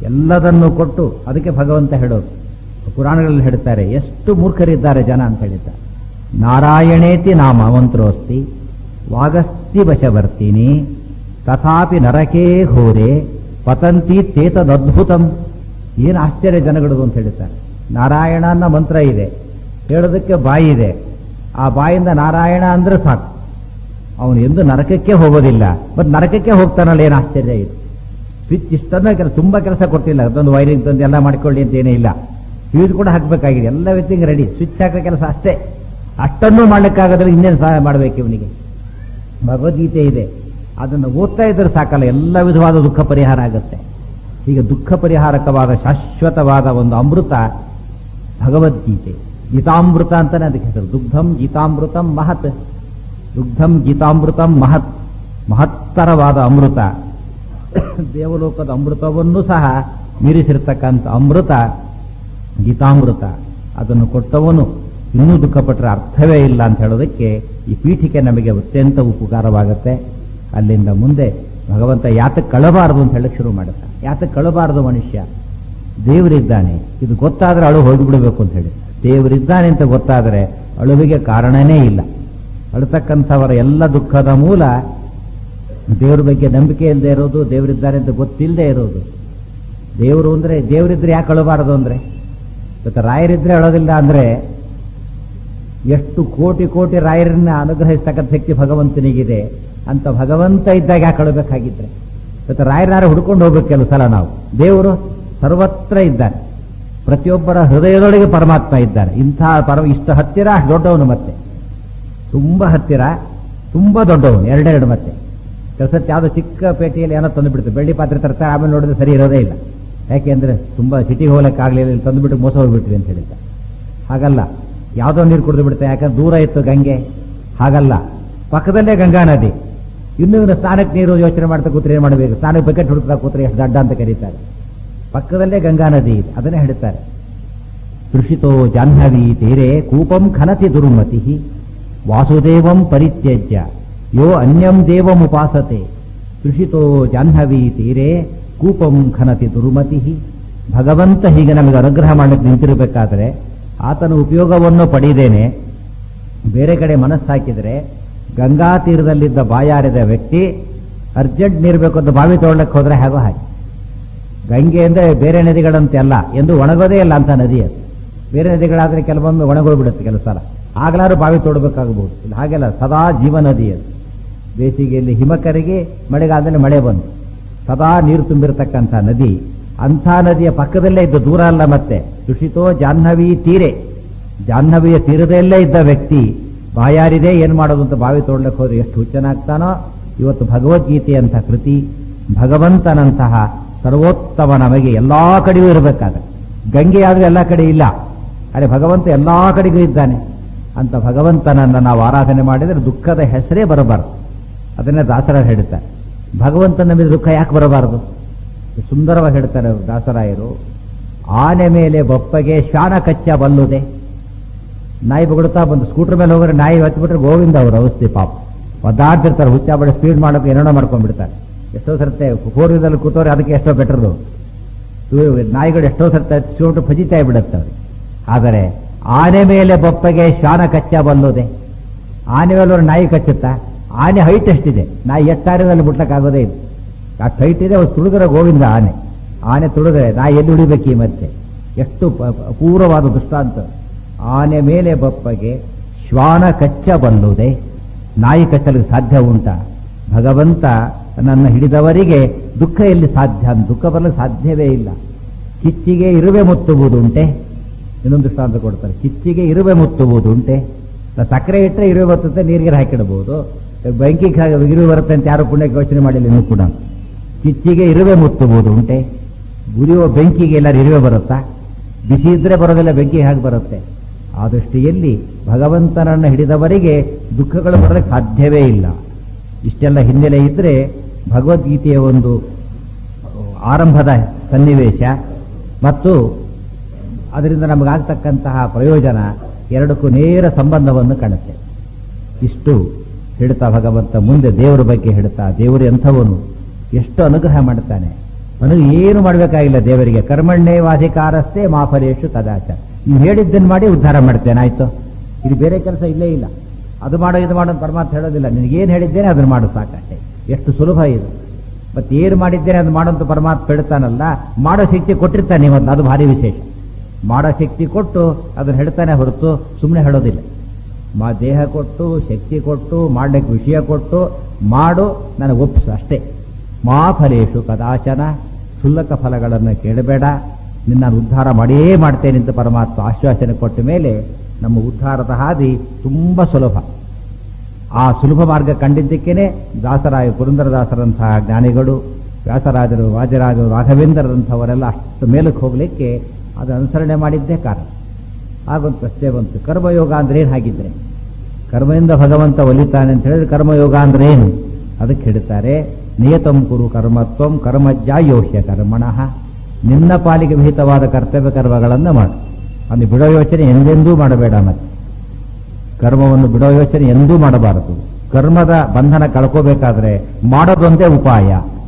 ಎಲ್ಲದನ್ನು ಕೊಟ್ಟು ಅದಕ್ಕೆ ಭಗವಂತ ಹೇಳೋದು ಪುರಾಣಗಳಲ್ಲಿ ಹೇಳ್ತಾರೆ ಎಷ್ಟು ಮೂರ್ಖರಿದ್ದಾರೆ ಜನ ಅಂತ ಹೇಳಿದ್ದಾರೆ ನಾರಾಯಣೇತಿ ನಾಮ ಮಂತ್ರೋಸ್ತಿ ವಾಗಸ್ತಿ ವಶವರ್ತಿನಿ ತಥಾಪಿ ನರಕೇ ಘೋರೆ ಪತಂತಿ ತೇತದದ್ಭುತಂ ಏನು ಆಶ್ಚರ್ಯ ಜನಗಳದು ಅಂತ ಹೇಳ್ತಾರೆ ನಾರಾಯಣ ಅನ್ನೋ ಮಂತ್ರ ಇದೆ ಹೇಳೋದಕ್ಕೆ ಬಾಯಿ ಇದೆ ಆ ಬಾಯಿಂದ ನಾರಾಯಣ ಅಂದ್ರೆ ಸಾಕು ಅವನು ಎಂದು ನರಕಕ್ಕೆ ಹೋಗೋದಿಲ್ಲ ಮತ್ತು ನರಕಕ್ಕೆ ಹೋಗ್ತಾನಲ್ಲ ಏನು ಆಶ್ಚರ್ಯ ಇದೆ ಸ್ವಿಚ್ ಇಷ್ಟನ್ನ ಕೆಲಸ ತುಂಬಾ ಕೆಲಸ ಕೊಟ್ಟಿಲ್ಲ ಅದೊಂದು ವೈರಿಂಗ್ ತಂದು ಎಲ್ಲ ಮಾಡ್ಕೊಳ್ಳಿ ಅಂತ ಏನೇ ಇಲ್ಲ ಫ್ಯೂಸ್ ಕೂಡ ಹಾಕಬೇಕಾಗಿದೆ ಎಲ್ಲ ವ್ಯಕ್ತಿಗೆ ರೆಡಿ ಸ್ವಿಚ್ ಹಾಕೋ ಕೆಲಸ ಅಷ್ಟೇ ಅಷ್ಟನ್ನೂ ಮಾಡ್ಲಿಕ್ಕಾಗೋದ್ರಲ್ಲಿ ಇನ್ನೇನು ಸಹಾಯ ಮಾಡಬೇಕು ಇವನಿಗೆ ಭಗವದ್ಗೀತೆ ಇದೆ ಅದನ್ನು ಓದ್ತಾ ಇದ್ರೆ ಸಾಕಲ್ಲ ಎಲ್ಲ ವಿಧವಾದ ದುಃಖ ಪರಿಹಾರ ಆಗುತ್ತೆ ಈಗ ದುಃಖ ಪರಿಹಾರಕವಾದ ಶಾಶ್ವತವಾದ ಒಂದು ಅಮೃತ ಭಗವದ್ಗೀತೆ ಗೀತಾಮೃತ ಅಂತಾನೆ ಅದಕ್ಕೆ ಹೆಸರು ದುಗ್ಧಂ ಗೀತಾಮೃತಂ ಮಹತ್ ದುಗ್ಧಂ ಗೀತಾಮೃತಂ ಮಹತ್ ಮಹತ್ತರವಾದ ಅಮೃತ ದೇವಲೋಕದ ಅಮೃತವನ್ನು ಸಹ ಮೀರಿಸಿರ್ತಕ್ಕಂಥ ಅಮೃತ ಗೀತಾಮೃತ ಅದನ್ನು ಕೊಟ್ಟವನು ಇನ್ನೂ ದುಃಖಪಟ್ಟರೆ ಅರ್ಥವೇ ಇಲ್ಲ ಅಂತ ಹೇಳೋದಕ್ಕೆ ಈ ಪೀಠಿಕೆ ನಮಗೆ ಅತ್ಯಂತ ಉಪಕಾರವಾಗುತ್ತೆ ಅಲ್ಲಿಂದ ಮುಂದೆ ಭಗವಂತ ಯಾತಕ್ಕೆ ಕಳಬಾರದು ಅಂತ ಹೇಳಕ್ ಶುರು ಮಾಡುತ್ತ ಯಾತಕ್ಕೆ ಕಳಬಾರದು ಮನುಷ್ಯ ದೇವರಿದ್ದಾನೆ ಇದು ಗೊತ್ತಾದ್ರೆ ಅಳು ಹೋಗಿಬಿಡಬೇಕು ಅಂತ ಹೇಳಿ ದೇವರಿದ್ದಾನೆ ಅಂತ ಗೊತ್ತಾದರೆ ಅಳುವಿಗೆ ಕಾರಣನೇ ಇಲ್ಲ ಅಳತಕ್ಕಂಥವರ ಎಲ್ಲ ದುಃಖದ ಮೂಲ ದೇವ್ರ ಬಗ್ಗೆ ನಂಬಿಕೆ ಇಲ್ಲದೆ ಇರೋದು ದೇವರಿದ್ದಾರೆ ಅಂತ ಗೊತ್ತಿಲ್ಲದೆ ಇರೋದು ದೇವರು ಅಂದ್ರೆ ದೇವರಿದ್ರೆ ಯಾಕೆ ಅಳಬಾರದು ಅಂದ್ರೆ ಇವತ್ತು ರಾಯರಿದ್ರೆ ಅಳೋದಿಲ್ಲ ಅಂದ್ರೆ ಎಷ್ಟು ಕೋಟಿ ಕೋಟಿ ರಾಯರನ್ನ ಅನುಗ್ರಹಿಸ್ತಕ್ಕಂಥ ಶಕ್ತಿ ಭಗವಂತನಿಗಿದೆ ಅಂತ ಭಗವಂತ ಇದ್ದಾಗ ಯಾಕೆ ಅಳಬೇಕಾಗಿದ್ರೆ ಇವತ್ತು ರಾಯರಾರು ಹುಡ್ಕೊಂಡು ಹೋಗ್ಬೇಕು ಕೆಲವು ಸಲ ನಾವು ದೇವರು ಸರ್ವತ್ರ ಇದ್ದಾನೆ ಪ್ರತಿಯೊಬ್ಬರ ಹೃದಯದೊಳಗೆ ಪರಮಾತ್ಮ ಇದ್ದಾನೆ ಇಂಥ ಪರಮ ಇಷ್ಟು ಹತ್ತಿರ ಅಷ್ಟು ದೊಡ್ಡವನು ಮತ್ತೆ ತುಂಬಾ ಹತ್ತಿರ ತುಂಬಾ ದೊಡ್ಡವನು ಎರಡೆರಡು ಮತ್ತೆ ಕೆಲಸಕ್ಕೆ ಯಾವುದೋ ಚಿಕ್ಕ ಪೇಟೆಯಲ್ಲಿ ಏನೋ ತಂದು ಬಿಡ್ತು ಬೆಳ್ಳಿ ಪಾತ್ರೆ ತರ್ತಾರೆ ಆಮೇಲೆ ನೋಡಿದ್ರೆ ಸರಿ ಇರೋದೇ ಇಲ್ಲ ಯಾಕೆಂದ್ರೆ ತುಂಬಾ ಸಿಟಿಗೆ ಹೋಗ್ಲಿಕ್ಕಾಗಲಿಲ್ಲ ಇಲ್ಲಿ ತಂದುಬಿಟ್ಟು ಮೋಸ ಹೋಗ್ಬಿಟ್ವಿ ಅಂತ ಹೇಳಿದ್ದ ಹಾಗಲ್ಲ ಯಾವುದೋ ನೀರು ಕುಡಿದು ಬಿಡುತ್ತೆ ಯಾಕಂದ್ರೆ ದೂರ ಇತ್ತು ಗಂಗೆ ಹಾಗಲ್ಲ ಪಕ್ಕದಲ್ಲೇ ಗಂಗಾ ನದಿ ಇನ್ನು ಇವನು ಸ್ನಾನಕ್ಕೆ ನೀರು ಯೋಚನೆ ಮಾಡ್ತಾ ಕೂತ್ರೆ ಏನು ಮಾಡಬೇಕು ಸ್ನಾನಕ್ಕೆ ಬಕೆಟ್ ಹುಡುಕ್ತಾ ಕೂತ್ರೆ ಎಷ್ಟು ದಡ್ಡ ಅಂತ ಕರೀತಾರೆ ಪಕ್ಕದಲ್ಲೇ ಗಂಗಾ ನದಿ ಇದೆ ಅದನ್ನೇ ಹೇಳ್ತಾರೆ ತೃಷಿತೋ ಜಾಹ್ನವಿ ತೀರೆ ಕೂಪಂ ಖನತಿ ದುರ್ಮತಿ ವಾಸುದೇವಂ ಪರಿತ್ಯಜ್ಯ ಯೋ ಅನ್ಯಂ ದೇವಮುಪಾಸತೆ ತೃಷಿತೋ ಜಾಹ್ನವಿ ತೀರೆ ಕೂಪಂ ಖನತಿ ದುರ್ಮತಿ ಭಗವಂತ ಹೀಗೆ ನಮಗೆ ಅನುಗ್ರಹ ಮಾಡಲಿಕ್ಕೆ ನಿಂತಿರಬೇಕಾದ್ರೆ ಆತನ ಉಪಯೋಗವನ್ನು ಪಡೆಯದೇನೆ ಬೇರೆ ಕಡೆ ಮನಸ್ಸಾಕಿದರೆ ಗಂಗಾ ತೀರದಲ್ಲಿದ್ದ ಬಾಯಾರಿದ ವ್ಯಕ್ತಿ ಅರ್ಜೆಂಟ್ ನೀರ್ಬೇಕು ಅಂತ ಬಾವಿ ತೊಗೊಳಕ್ಕೆ ಹೋದ್ರೆ ಹೇಗೋ ಹಾಗೆ ಗಂಗೆ ಅಂದ್ರೆ ಬೇರೆ ನದಿಗಳಂತೆ ಅಲ್ಲ ಎಂದು ಒಣಗೋದೇ ಇಲ್ಲ ಅಂತ ನದಿ ಅದು ಬೇರೆ ನದಿಗಳಾದ್ರೆ ಕೆಲವೊಮ್ಮೆ ಒಣಗೋಗ್ಬಿಡುತ್ತೆ ಕೆಲವು ಸಲ ಆಗ್ಲಾರು ಬಾವಿ ತೋಡಬೇಕಾಗಬಹುದು ಇದು ಹಾಗೆಲ್ಲ ಸದಾ ಜೀವ ನದಿ ಅದು ಬೇಸಿಗೆಯಲ್ಲಿ ಹಿಮ ಕರಗಿ ಮಳೆಗಾಲದಲ್ಲಿ ಮಳೆ ಬಂತು ಸದಾ ನೀರು ತುಂಬಿರತಕ್ಕಂಥ ನದಿ ಅಂಥ ನದಿಯ ಪಕ್ಕದಲ್ಲೇ ಇದ್ದ ದೂರ ಅಲ್ಲ ಮತ್ತೆ ಸುಷಿತೋ ಜಾಹ್ನವಿ ತೀರೆ ಜಾಹ್ನವಿಯ ತೀರದಲ್ಲೇ ಇದ್ದ ವ್ಯಕ್ತಿ ಬಾಯಾರಿದೆ ಏನ್ ಮಾಡೋದು ಅಂತ ಬಾವಿ ತೋಡ್ಲಕ್ಕೆ ಹೋದ್ರೆ ಎಷ್ಟು ಹುಚ್ಚನಾಗ್ತಾನೋ ಇವತ್ತು ಭಗವದ್ಗೀತೆ ಅಂತ ಕೃತಿ ಭಗವಂತನಂತಹ ಸರ್ವೋತ್ತಮ ನಮಗೆ ಎಲ್ಲಾ ಕಡೆಯೂ ಇರಬೇಕಾದ್ರೆ ಗಂಗೆ ಆದ್ರೆ ಎಲ್ಲ ಕಡೆ ಇಲ್ಲ ಅರೆ ಭಗವಂತ ಎಲ್ಲಾ ಕಡೆಗೂ ಇದ್ದಾನೆ ಅಂತ ಭಗವಂತನನ್ನ ನಾವು ಆರಾಧನೆ ಮಾಡಿದರೆ ದುಃಖದ ಹೆಸರೇ ಬರಬಾರದು ಅದನ್ನೇ ದಾಸರ ಹೇಳ್ತಾರೆ ಭಗವಂತನ ಮೇಲೆ ದುಃಖ ಯಾಕೆ ಬರಬಾರದು ಸುಂದರವಾಗಿ ಹೇಳ್ತಾರೆ ಅವರು ದಾಸರಾಯರು ಆನೆ ಮೇಲೆ ಬಪ್ಪಗೆ ಶಾನ ಕಚ್ಚ ಬಲ್ಲುದೆ ನಾಯಿ ಬಗಡುತ್ತಾ ಬಂದು ಸ್ಕೂಟರ್ ಮೇಲೆ ಹೋದ್ರೆ ನಾಯಿ ಹಚ್ಬಿಟ್ರೆ ಗೋವಿಂದ ಅವರು ಔಷಧಿ ಪಾಪ ಒದ್ದಾಡ್ತಿರ್ತಾರೆ ಹುಚ್ಚ ಬಡ ಸ್ಪೀಡ್ ಮಾಡೋಕೆ ಏನೇನೋ ಮಾಡ್ಕೊಂಡ್ಬಿಡ್ತಾರೆ ಎಷ್ಟೋ ಸರ್ತೆ ಫೋರ್ ವೀಲಲ್ಲಿ ಕೂತವ್ರೆ ಅದಕ್ಕೆ ಎಷ್ಟೋ ಬೆಟರ್ದು ನಾಯಿಗಳು ಎಷ್ಟೋ ಸರ್ತೆ ಹಚ್ಚಿಬಿಟ್ಟು ಫಜಿತಾ ಬಿಡುತ್ತೆ ಅವ್ರಿಗೆ ಆದರೆ ಆನೆ ಮೇಲೆ ಬಪ್ಪಗೆ ಶಾನ ಕಚ್ಚ ಬಲ್ಲುದೆ ಆನೆ ಮೇಲೆ ಒಂದು ನಾಯಿ ಕಚ್ಚುತ್ತಾ ಆನೆ ಹೈಟ್ ಎಷ್ಟಿದೆ ನಾಯಿ ಎಷ್ಟಾರದಲ್ಲಿ ಮುಟ್ಲಕ್ಕಾಗೋದೇ ಇಲ್ಲ ಅಷ್ಟು ಹೈಟ್ ಇದೆ ಅವ್ರು ತುಳಿದ್ರೆ ಗೋವಿಂದ ಆನೆ ಆನೆ ತುಳಿದ್ರೆ ನಾಯಿ ಎಲ್ಲಿ ಉಳಿಬೇಕು ಈ ಮತ್ತೆ ಎಷ್ಟು ಪ- ಪ- ಅಪೂರ್ವವಾದ ದೃಷ್ಟಾಂತ ಆನೆ ಮೇಲೆ ಬಪ್ಪಗೆ ಶ್ವಾನ ಕಚ್ಚ ಬಲ್ಲುದೆ ನಾಯಿ ಕಚ್ಚಲಿಕ್ಕೆ ಸಾಧ್ಯ ಉಂಟ ಭಗವಂತ ನನ್ನ ಹಿಡಿದವರಿಗೆ ದುಃಖ ಎಲ್ಲಿ ಸಾಧ್ಯ ದುಃಖ ಬರಲು ಸಾಧ್ಯವೇ ಇಲ್ಲ ಕಿಚ್ಚಿಗೆ ಇರುವೆ ಮುತ್ತುವುದುಂಟೆ ಇನ್ನೊಂದು ದೃಷ್ಟಾಂತ ಕೊಡ್ತಾರೆ ಕಿಚ್ಚಿಗೆ ಇರುವೆ ಮುತ್ತುವುದುಂಟೆ ನ- ಸಕ್ಕರೆ ಇಟ್ಟರೆ ಇರುವೆ ಬರ್ತದೆ ನೀರಿಗೆ ಹಾಕಿಡಬಹುದು ಬೆಂಕಿ ಇರುವೆ ಬರುತ್ತೆ ಅಂತ ಯಾರು ಪುಣ್ಯಕ್ಕೆ ಯೋಚನೆ ಮಾಡಿಲ್ಲ ಇನ್ನೂ ಕೂಡ ಕಿಚ್ಚಿಗೆ ಇರುವೆ ಮುತ್ತುವುದು ಉಂಟೆ ಉರಿಯುವ ಬೆಂಕಿಗೆ ಎಲ್ಲರೂ ಇರುವೆ ಬರುತ್ತಾ ಬಿಸಿ ಇದ್ರೆ ಬರೋದಿಲ್ಲ ಬೆಂಕಿ ಹೇಗೆ ಬರುತ್ತೆ ಆ ದೃಷ್ಟಿಯಲ್ಲಿ ಭಗವಂತನನ್ನು ಹಿಡಿದವರಿಗೆ ದುಃಖಗಳು ಬರಲಿಕ್ಕೆ ಸಾಧ್ಯವೇ ಇಲ್ಲ ಇಷ್ಟೆಲ್ಲ ಹಿನ್ನೆಲೆ ಇದ್ರೆ ಭಗವದ್ಗೀತೆಯ ಒಂದು ಆರಂಭದ ಸನ್ನಿವೇಶ ಮತ್ತು ಅದರಿಂದ ನಮಗಾಗ್ತಕ್ಕಂತಹ ಪ್ರಯೋಜನ ಎರಡಕ್ಕೂ ನೇರ ಸಂಬಂಧವನ್ನು ಕಾಣುತ್ತೆ ಇಷ್ಟು ಹೇಳ್ತಾ ಭಗವಂತ ಮುಂದೆ ದೇವರ ಬಗ್ಗೆ ಹೇಳ್ತಾ ದೇವರು ಎಂಥವನು ಎಷ್ಟು ಅನುಗ್ರಹ ಮಾಡ್ತಾನೆ ಅವನಿಗೆ ಏನು ಮಾಡಬೇಕಾಗಿಲ್ಲ ದೇವರಿಗೆ ಕರ್ಮಣ್ಣೇ ವಾಧಿಕಾರಸ್ಥೆ ಮಾಫಲೇಶು ಕದಾಚ ನೀವು ಹೇಳಿದ್ದನ್ನು ಮಾಡಿ ಉದ್ಧಾರ ಮಾಡ್ತೇನೆ ಆಯ್ತು ಇದು ಬೇರೆ ಕೆಲಸ ಇಲ್ಲೇ ಇಲ್ಲ ಅದು ಮಾಡೋ ಇದು ಮಾಡೋ ಅಂತ ಪರಮಾತ್ಮ ಹೇಳೋದಿಲ್ಲ ನಿನಗೇನು ಹೇಳಿದ್ದೇನೆ ಅದನ್ನು ಮಾಡು ಸಾಕಷ್ಟೇ ಎಷ್ಟು ಸುಲಭ ಇದು ಮತ್ತೆ ಏನು ಮಾಡಿದ್ದೇನೆ ಅದು ಮಾಡೋಂತ ಪರಮಾತ್ಮ ಹೇಳ್ತಾನಲ್ಲ ಮಾಡೋ ಶಕ್ತಿ ಕೊಟ್ಟಿರ್ತಾನೆ ಇವತ್ತು ಅದು ಭಾರಿ ವಿಶೇಷ ಮಾಡೋ ಶಕ್ತಿ ಕೊಟ್ಟು ಅದನ್ನು ಹೇಳ್ತಾನೆ ಹೊರತು ಸುಮ್ಮನೆ ಹೇಳೋದಿಲ್ಲ ಮಾ ದೇಹ ಕೊಟ್ಟು ಶಕ್ತಿ ಕೊಟ್ಟು ಮಾಡ್ಲಿಕ್ಕೆ ವಿಷಯ ಕೊಟ್ಟು ಮಾಡು ನನಗೆ ಒಪ್ಪಿಸು ಅಷ್ಟೇ ಮಾ ಫಲೇಶು ಕದಾಚನ ಕ್ಷುಲ್ಲಕ ಫಲಗಳನ್ನು ಕೇಳಬೇಡ ನಿನ್ನ ಉದ್ಧಾರ ಮಾಡಿಯೇ ಮಾಡ್ತೇನೆ ಅಂತ ಪರಮಾತ್ಮ ಆಶ್ವಾಸನೆ ಕೊಟ್ಟ ಮೇಲೆ ನಮ್ಮ ಉದ್ಧಾರದ ಹಾದಿ ತುಂಬ ಸುಲಭ ಆ ಸುಲಭ ಮಾರ್ಗ ಕಂಡಿದ್ದಕ್ಕೇನೆ ದಾಸರಾಯ ಪುರಂದರದಾಸರಂತಹ ಜ್ಞಾನಿಗಳು ವ್ಯಾಸರಾಜರು ವಾಜರಾಜರು ರಾಘವೇಂದ್ರರಂಥವರೆಲ್ಲ ಅಷ್ಟು ಮೇಲಕ್ಕೆ ಹೋಗಲಿಕ್ಕೆ ಅದು ಅನುಸರಣೆ ಮಾಡಿದ್ದೇ ಕಾರಣ ಆಗೊಂದು ಪ್ರಶ್ನೆ ಬಂತು ಕರ್ಮಯೋಗ ಅಂದ್ರೆ ಏನು ಹಾಗಿದ್ರೆ ಕರ್ಮದಿಂದ ಭಗವಂತ ಒಲಿತಾನೆ ಅಂತ ಹೇಳಿದ್ರೆ ಕರ್ಮಯೋಗ ಅಂದ್ರೆ ಏನು ಅದಕ್ಕೆ ಹೇಳ್ತಾರೆ ನಿಯತಂ ಕುರು ಕರ್ಮತ್ವಂ ಕರ್ಮಜ್ಜಾಯೋಷ್ಯ ಕರ್ಮಣಃ ನಿನ್ನ ಪಾಲಿಗೆ ವಿಹಿತವಾದ ಕರ್ತವ್ಯ ಕರ್ಮಗಳನ್ನು ಮಾಡು ಅದು ಬಿಡೋ ಯೋಚನೆ ಎಂದೆಂದೂ ಮಾಡಬೇಡ ಮತ್ತೆ ಕರ್ಮವನ್ನು ಬಿಡೋ ಯೋಚನೆ ಎಂದೂ ಮಾಡಬಾರದು ಕರ್ಮದ ಬಂಧನ ಕಳ್ಕೋಬೇಕಾದ್ರೆ ಮಾಡೋದೊಂದೇ ಉಪಾಯ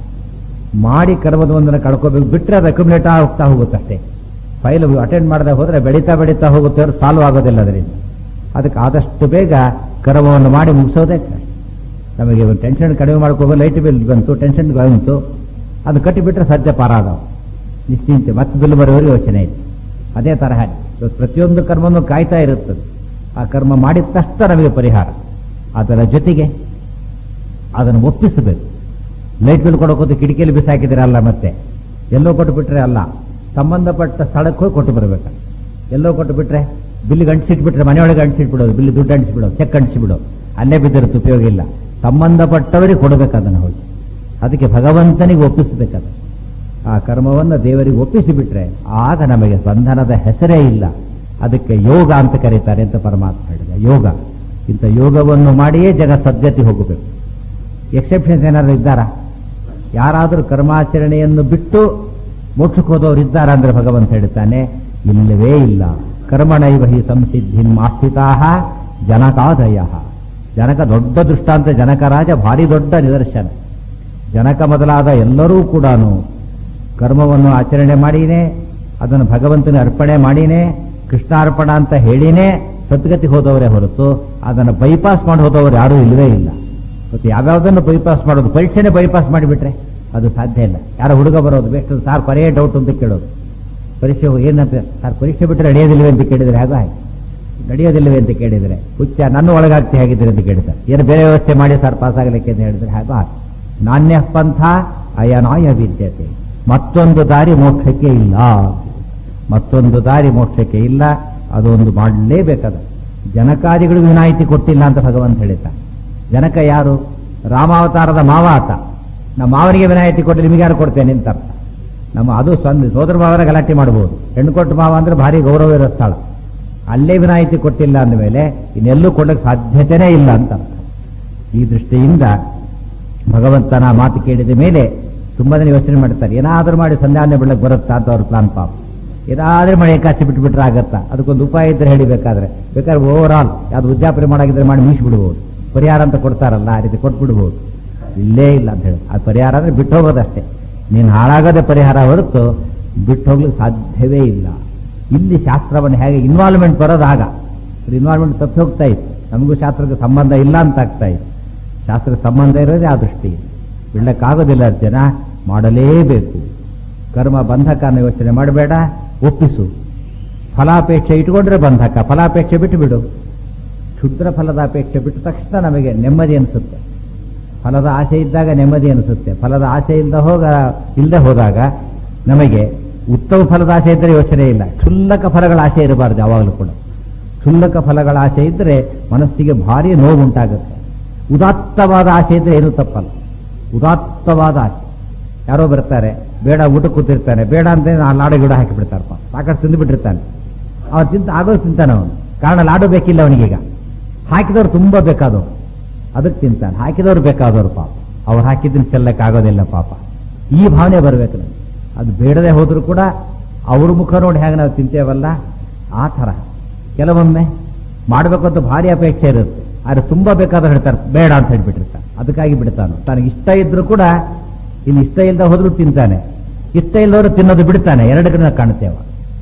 ಮಾಡಿ ಕರ್ಮದ ಬಂಧನ ಕಳ್ಕೋಬೇಕು ಬಿಟ್ಟರೆ ಅದು ಅಕ್ಯುಮುಲೇಟ್ ಹೋಗ್ತಾ ಹೋಗುತ್ತಷ್ಟೇ ಫೈಲ್ ಅಟೆಂಡ್ ಮಾಡದೆ ಹೋದ್ರೆ ಬೆಳೀತಾ ಬೆಳೀತಾ ಹೋಗುತ್ತೆ ಅವ್ರು ಸಾಲ್ವ್ ಆಗೋದಿಲ್ಲ ಅದರಿಂದ ಅದಕ್ಕೆ ಆದಷ್ಟು ಬೇಗ ಕರ್ಮವನ್ನು ಮಾಡಿ ಮುಗಿಸೋದೇ ಕಷ್ಟ. ನಮಗೆ ಒಂದು ಟೆನ್ಷನ್ ಕಡಿಮೆ ಮಾಡ್ಕೋಬೇಕು ಲೈಟ್ ಬಿಲ್ ಬಂತು ಟೆನ್ಷನ್ ಬಂತು ಅದು ಕಟ್ಟಿಬಿಟ್ರೆ ಸದ್ಯ ಪಾರಾದವು ನಿಶ್ಚಿಂತೆ ಮತ್ತೆ ಬಿಲ್ ಬರೋವರೆಗೆ ಯೋಚನೆ ಇದೆ ಅದೇ ತರಹ ಇವತ್ತು ಪ್ರತಿಯೊಂದು ಕರ್ಮವನ್ನು ಕಾಯ್ತಾ ಇರುತ್ತದೆ ಆ ಕರ್ಮ ಮಾಡಿದ ತಕ್ಷಣ ನಮಗೆ ಪರಿಹಾರ ಅದರ ಜೊತೆಗೆ ಅದನ್ನು ಒಪ್ಪಿಸಬೇಕು ಲೈಟ್ ಬಿಲ್ ಕೊಡೋಕೋದು ಕಿಟಕಿಯಲ್ಲಿ ಬಿಸಾಕಿದಿರಲ್ಲ ಮತ್ತೆ ಎಲ್ಲೋ ಕೊಟ್ಟು ಬಿಟ್ರೆ ಅಲ್ಲ ಸಂಬಂಧಪಟ್ಟ ಸ್ಥಳಕ್ಕೆ ಹೋಗಿ ಕೊಟ್ಟು ಬರಬೇಕು ಎಲ್ಲೋ ಕೊಟ್ಟು ಬಿಟ್ರೆ ಬಿಲ್ ಅಂಟಿಸಿಟ್ಬಿಟ್ರೆ ಮನೆಯೊಳಗೆ ಅಂಟಿಸಿಟ್ಬಿಡೋದು ಬಿಲ್ ದುಡ್ಡು ಅಂಟಿಸ್ಬಿಡೋದು ಚೆಕ್ ಅಂಟಿಸ್ಬಿಡೋದು ಅಲ್ಲೇ ಬಿದ್ದಿರುತ್ತೆ ಉಪಯೋಗ ಇಲ್ಲ ಸಂಬಂಧಪಟ್ಟವರಿಗೆ ಕೊಡಬೇಕು ಅದನ್ನು ಹೋಗಿ ಅದಕ್ಕೆ ಭಗವಂತನಿಗೆ ಒಪ್ಪಿಸಬೇಕದು ಆ ಕರ್ಮವನ್ನು ದೇವರಿಗೆ ಒಪ್ಪಿಸಿಬಿಟ್ರೆ ಆಗ ನಮಗೆ ಬಂಧನದ ಹೆಸರೇ ಇಲ್ಲ ಅದಕ್ಕೆ ಯೋಗ ಅಂತ ಕರೀತಾರೆ ಅಂತ ಪರಮಾತ್ಮ ಹೇಳಿದ ಯೋಗ ಇಂಥ ಯೋಗವನ್ನು ಮಾಡಿಯೇ ಜಗ ಸದ್ಗತಿ ಹೋಗಬೇಕು ಎಕ್ಸೆಪ್ಷನ್ಸ್ ಏನಾದ್ರು ಇದ್ದಾರಾ ಯಾರಾದರೂ ಕರ್ಮಾಚರಣೆಯನ್ನು ಬಿಟ್ಟು ಮೋಕ್ಷಕ್ಕೆ ಹೋದವರು ಇದ್ದಾರಾ ಅಂದ್ರೆ ಭಗವಂತ ಹೇಳ್ತಾನೆ ಇಲ್ಲವೇ ಇಲ್ಲ ಕರ್ಮಣೈವ ಹಿ ಸಂಸಿದ್ಧಿನ್ ಆಸ್ಥಿತಾ ಜನಕಾದಯ ಜನಕ ದೊಡ್ಡ ದೃಷ್ಟಾಂತ ಜನಕರಾಜ ಭಾರಿ ದೊಡ್ಡ ನಿದರ್ಶನ ಜನಕ ಮೊದಲಾದ ಎಲ್ಲರೂ ಕೂಡ ಕರ್ಮವನ್ನು ಆಚರಣೆ ಮಾಡಿನೇ ಅದನ್ನು ಭಗವಂತನ ಅರ್ಪಣೆ ಮಾಡಿನೇ ಕೃಷ್ಣಾರ್ಪಣ ಅಂತ ಹೇಳಿನೇ ಸದ್ಗತಿ ಹೋದವರೇ ಹೊರತು ಅದನ್ನು ಬೈಪಾಸ್ ಮಾಡಿ ಹೋದವರು ಯಾರೂ ಇಲ್ಲವೇ ಇಲ್ಲ ಮತ್ತೆ ಯಾವ್ಯಾವುದನ್ನು ಬೈಪಾಸ್ ಮಾಡೋದು ಪರೀಕ್ಷೆನೇ ಬೈಪಾಸ್ ಮಾಡಿಬಿಟ್ರೆ ಅದು ಸಾಧ್ಯ ಇಲ್ಲ ಯಾರೋ ಹುಡುಗ ಬರೋದು ಬೆಸ್ಟ್ ಸಾರ್ ಕೊನೆಯ ಡೌಟ್ ಅಂತ ಕೇಳೋದು ಪರೀಕ್ಷೆ ಏನಂತ ಸರ್ ಪರೀಕ್ಷೆ ಬಿಟ್ಟರೆ ನಡೆಯೋದಿಲ್ವೇ ಅಂತ ಕೇಳಿದ್ರೆ ಹಾಗೆ ಆಯ್ತು ನಡೆಯೋದಿಲ್ಲವೇ ಅಂತ ಕೇಳಿದರೆ ಹುಚ್ಚ ನನ್ನ ಒಳಗಾಗ್ತಿ ಹೇಗಿದ್ದೀರಿ ಅಂತ ಕೇಳ್ತಾರೆ ಏನು ಬೇರೆ ವ್ಯವಸ್ಥೆ ಮಾಡಿ ಸರ್ ಪಾಸ್ ಆಗಲಿಕ್ಕೆ ಅಂತ ಹೇಳಿದ್ರೆ ಹಾಗೆ ಆಯ್ತು ನಾಣ್ಯ ಪಂಥ ಅಯನಾಯ ವಿದ್ಯತೆ ಮತ್ತೊಂದು ದಾರಿ ಮೋಕ್ಷಕ್ಕೆ ಇಲ್ಲ ಮತ್ತೊಂದು ದಾರಿ ಮೋಕ್ಷಕ್ಕೆ ಇಲ್ಲ ಅದೊಂದು ಮಾಡಲೇಬೇಕದು ಜನಕಾದಿಗಳು ವಿನಾಯಿತಿ ಕೊಟ್ಟಿಲ್ಲ ಅಂತ ಭಗವಂತ ಹೇಳಿದ್ದಾನೆ ಜನಕ ಯಾರು ರಾಮಾವತಾರದ ಮಾವ ಆತ ನಮ್ಮ ಮಾವನಿಗೆ ವಿನಾಯಿತಿ ಕೊಟ್ಟು ನಿಮಗೆ ಯಾರು ಕೊಡ್ತೇನೆ ಅಂತ ಅರ್ಥ ನಮ್ಮ ಅದು ಸ್ವಂತ ಸೋದರ ಮಾವನ ಗಲಾಟೆ ಮಾಡಬಹುದು ಹೆಣ್ಣು ಕೊಟ್ಟು ಮಾವ ಅಂದ್ರೆ ಭಾರಿ ಗೌರವ ಇರೋ ಸ್ಥಳ ಅಲ್ಲೇ ವಿನಾಯಿತಿ ಕೊಟ್ಟಿಲ್ಲ ಅಂದಮೇಲೆ ಇನ್ನೆಲ್ಲೂ ಕೊಡಕ್ಕೆ ಸಾಧ್ಯತೆನೇ ಇಲ್ಲ ಅಂತ ಅರ್ಥ ಈ ದೃಷ್ಟಿಯಿಂದ ಭಗವಂತನ ಮಾತು ಕೇಳಿದ ಮೇಲೆ ತುಂಬಾ ಜನ ಯೋಚನೆ ಮಾಡ್ತಾರೆ ಏನಾದ್ರೂ ಮಾಡಿ ಸಂಧಾನ ಬೆಳಗ್ಗೆ ಬರುತ್ತಾ ಅಂತ ಅವ್ರ ಪ್ಲಾನ್ ಪಾಪ ಏನಾದ್ರೂ ಮಳೆ ಕಾಸಿ ಬಿಟ್ಬಿಟ್ರೆ ಆಗತ್ತಾ ಅದಕ್ಕೊಂದು ಉಪಾಯ ಇದ್ರೆ ಹೇಳಿಬೇಕಾದ್ರೆ ಬೇಕಾದ್ರೆ ಓವರ್ ಆಲ್ ಯಾವ್ದು ವೃದ್ಧಾಪನೆ ಮಾಡಾಗಿದ್ರೆ ಮಾಡಿ ಮುಗಿಸ್ಬಿಡ್ಬೋದು ಪರಿಹಾರ ಅಂತ ಕೊಡ್ತಾರಲ್ಲ ಆ ರೀತಿ ಕೊಟ್ಬಿಡ್ಬೋದು ಇಲ್ಲೇ ಇಲ್ಲ ಅಂತ ಹೇಳಿ ಆ ಪರಿಹಾರ ಅಂದ್ರೆ ಬಿಟ್ಟು ಹೋಗೋದಷ್ಟೇ ನೀನು ಹಾಳಾಗದೆ ಪರಿಹಾರ ಹೊರತು ಬಿಟ್ಟು ಹೋಗ್ಲಿಕ್ಕೆ ಸಾಧ್ಯವೇ ಇಲ್ಲ ಇಲ್ಲಿ ಶಾಸ್ತ್ರವನ್ನು ಹೇಗೆ ಇನ್ವಾಲ್ವ್ಮೆಂಟ್ ಬರೋದು ಆಗ ಇನ್ವಾಲ್ವ್ಮೆಂಟ್ ತಪ್ಪಿ ಹೋಗ್ತಾ ಇತ್ತು ನಮಗೂ ಶಾಸ್ತ್ರಕ್ಕೆ ಸಂಬಂಧ ಇಲ್ಲ ಅಂತ ಆಗ್ತಾ ಇತ್ತು ಶಾಸ್ತ್ರಕ್ಕೆ ಸಂಬಂಧ ಇರೋದೇ ಆ ದೃಷ್ಟಿ ಬಿಡ್ಲಕ್ಕಾಗೋದಿಲ್ಲ ಜನ ಮಾಡಲೇಬೇಕು ಕರ್ಮ ಬಂಧಕನ ಯೋಚನೆ ಮಾಡಬೇಡ ಒಪ್ಪಿಸು ಫಲಾಪೇಕ್ಷೆ ಇಟ್ಕೊಂಡ್ರೆ ಬಂಧಕ ಫಲಾಪೇಕ್ಷೆ ಬಿಟ್ಟು ಬಿಡು ಕ್ಷುದ್ರ ಫಲದ ಅಪೇಕ್ಷೆ ಬಿಟ್ಟ ತಕ್ಷಣ ನಮಗೆ ನೆಮ್ಮದಿ ಅನಿಸುತ್ತೆ ಫಲದ ಆಸೆ ಇದ್ದಾಗ ನೆಮ್ಮದಿ ಅನಿಸುತ್ತೆ ಫಲದ ಆಸೆ ಇಲ್ಲದ ಹೋಗ ಇಲ್ಲದೆ ಹೋದಾಗ ನಮಗೆ ಉತ್ತಮ ಫಲದ ಆಸೆ ಇದ್ದರೆ ಯೋಚನೆ ಇಲ್ಲ ಕ್ಷುಲ್ಲಕ ಫಲಗಳ ಆಸೆ ಇರಬಾರ್ದು ಯಾವಾಗಲೂ ಕೂಡ ಕ್ಷುಲ್ಲಕ ಫಲಗಳ ಆಸೆ ಇದ್ದರೆ ಮನಸ್ಸಿಗೆ ಭಾರಿ ನೋವು ಉಂಟಾಗುತ್ತೆ ಉದಾತ್ತವಾದ ಆಸೆ ಇದ್ರೆ ಏನೂ ತಪ್ಪಲ್ಲ ಉದಾತ್ತವಾದ ಆಸೆ ಯಾರೋ ಬರ್ತಾರೆ ಬೇಡ ಊಟ ಕೂತಿರ್ತಾನೆ ಬೇಡ ಅಂತ ಆ ಲಾಡು ಗಿಡ ಹಾಕಿಬಿಡ್ತಾರಪ್ಪ ಸಾಕಷ್ಟು ತಿಂದುಬಿಟ್ಟಿರ್ತಾನೆ ಅವ್ನು ತಿಂತ ಆಗೋದು ತಿಂತಾನೆ ಅವನು ಕಾರಣ ಲಾಡು ಬೇಕಿಲ್ಲ ಅವನಿಗೀಗ ಹಾಕಿದವ್ರು ತುಂಬಾ ಬೇಕಾದವ್ರು ಅದಕ್ಕೆ ತಿಂತಾನೆ ಹಾಕಿದವ್ರು ಬೇಕಾದವ್ರು ಪಾಪ ಅವ್ರು ಹಾಕಿದ್ದನ್ನು ಚೆಲ್ಲಕ್ಕೆ ಆಗೋದಿಲ್ಲ ಪಾಪ ಈ ಭಾವನೆ ಬರಬೇಕು ನಮ್ಗೆ ಅದು ಬೇಡದೆ ಹೋದ್ರೂ ಕೂಡ ಅವ್ರ ಮುಖ ನೋಡಿ ಹೇಗೆ ನಾವು ತಿಂತೇವಲ್ಲ ಆ ಥರ ಕೆಲವೊಮ್ಮೆ ಮಾಡಬೇಕು ಅಂತ ಭಾರಿ ಅಪೇಕ್ಷೆ ಇರುತ್ತೆ ಆದ್ರೆ ತುಂಬಾ ಬೇಕಾದ್ರೆ ಹೇಳ್ತಾರೆ ಬೇಡ ಅಂತ ಹೇಳ್ಬಿಟ್ಟಿರ್ತಾನೆ ಅದಕ್ಕಾಗಿ ಬಿಡ್ತಾನೆ ತನಗೆ ಇಷ್ಟ ಇದ್ರೂ ಕೂಡ ಇಲ್ಲಿ ಇಷ್ಟ ಇಲ್ಲದೆ ಹೋದ್ರೂ ತಿಂತಾನೆ ಇಷ್ಟ ಇಲ್ಲವರು ತಿನ್ನೋದು ಬಿಡ್ತಾನೆ ಎರಡು ಕಡೆ ಕಾಣುತ್ತೇವ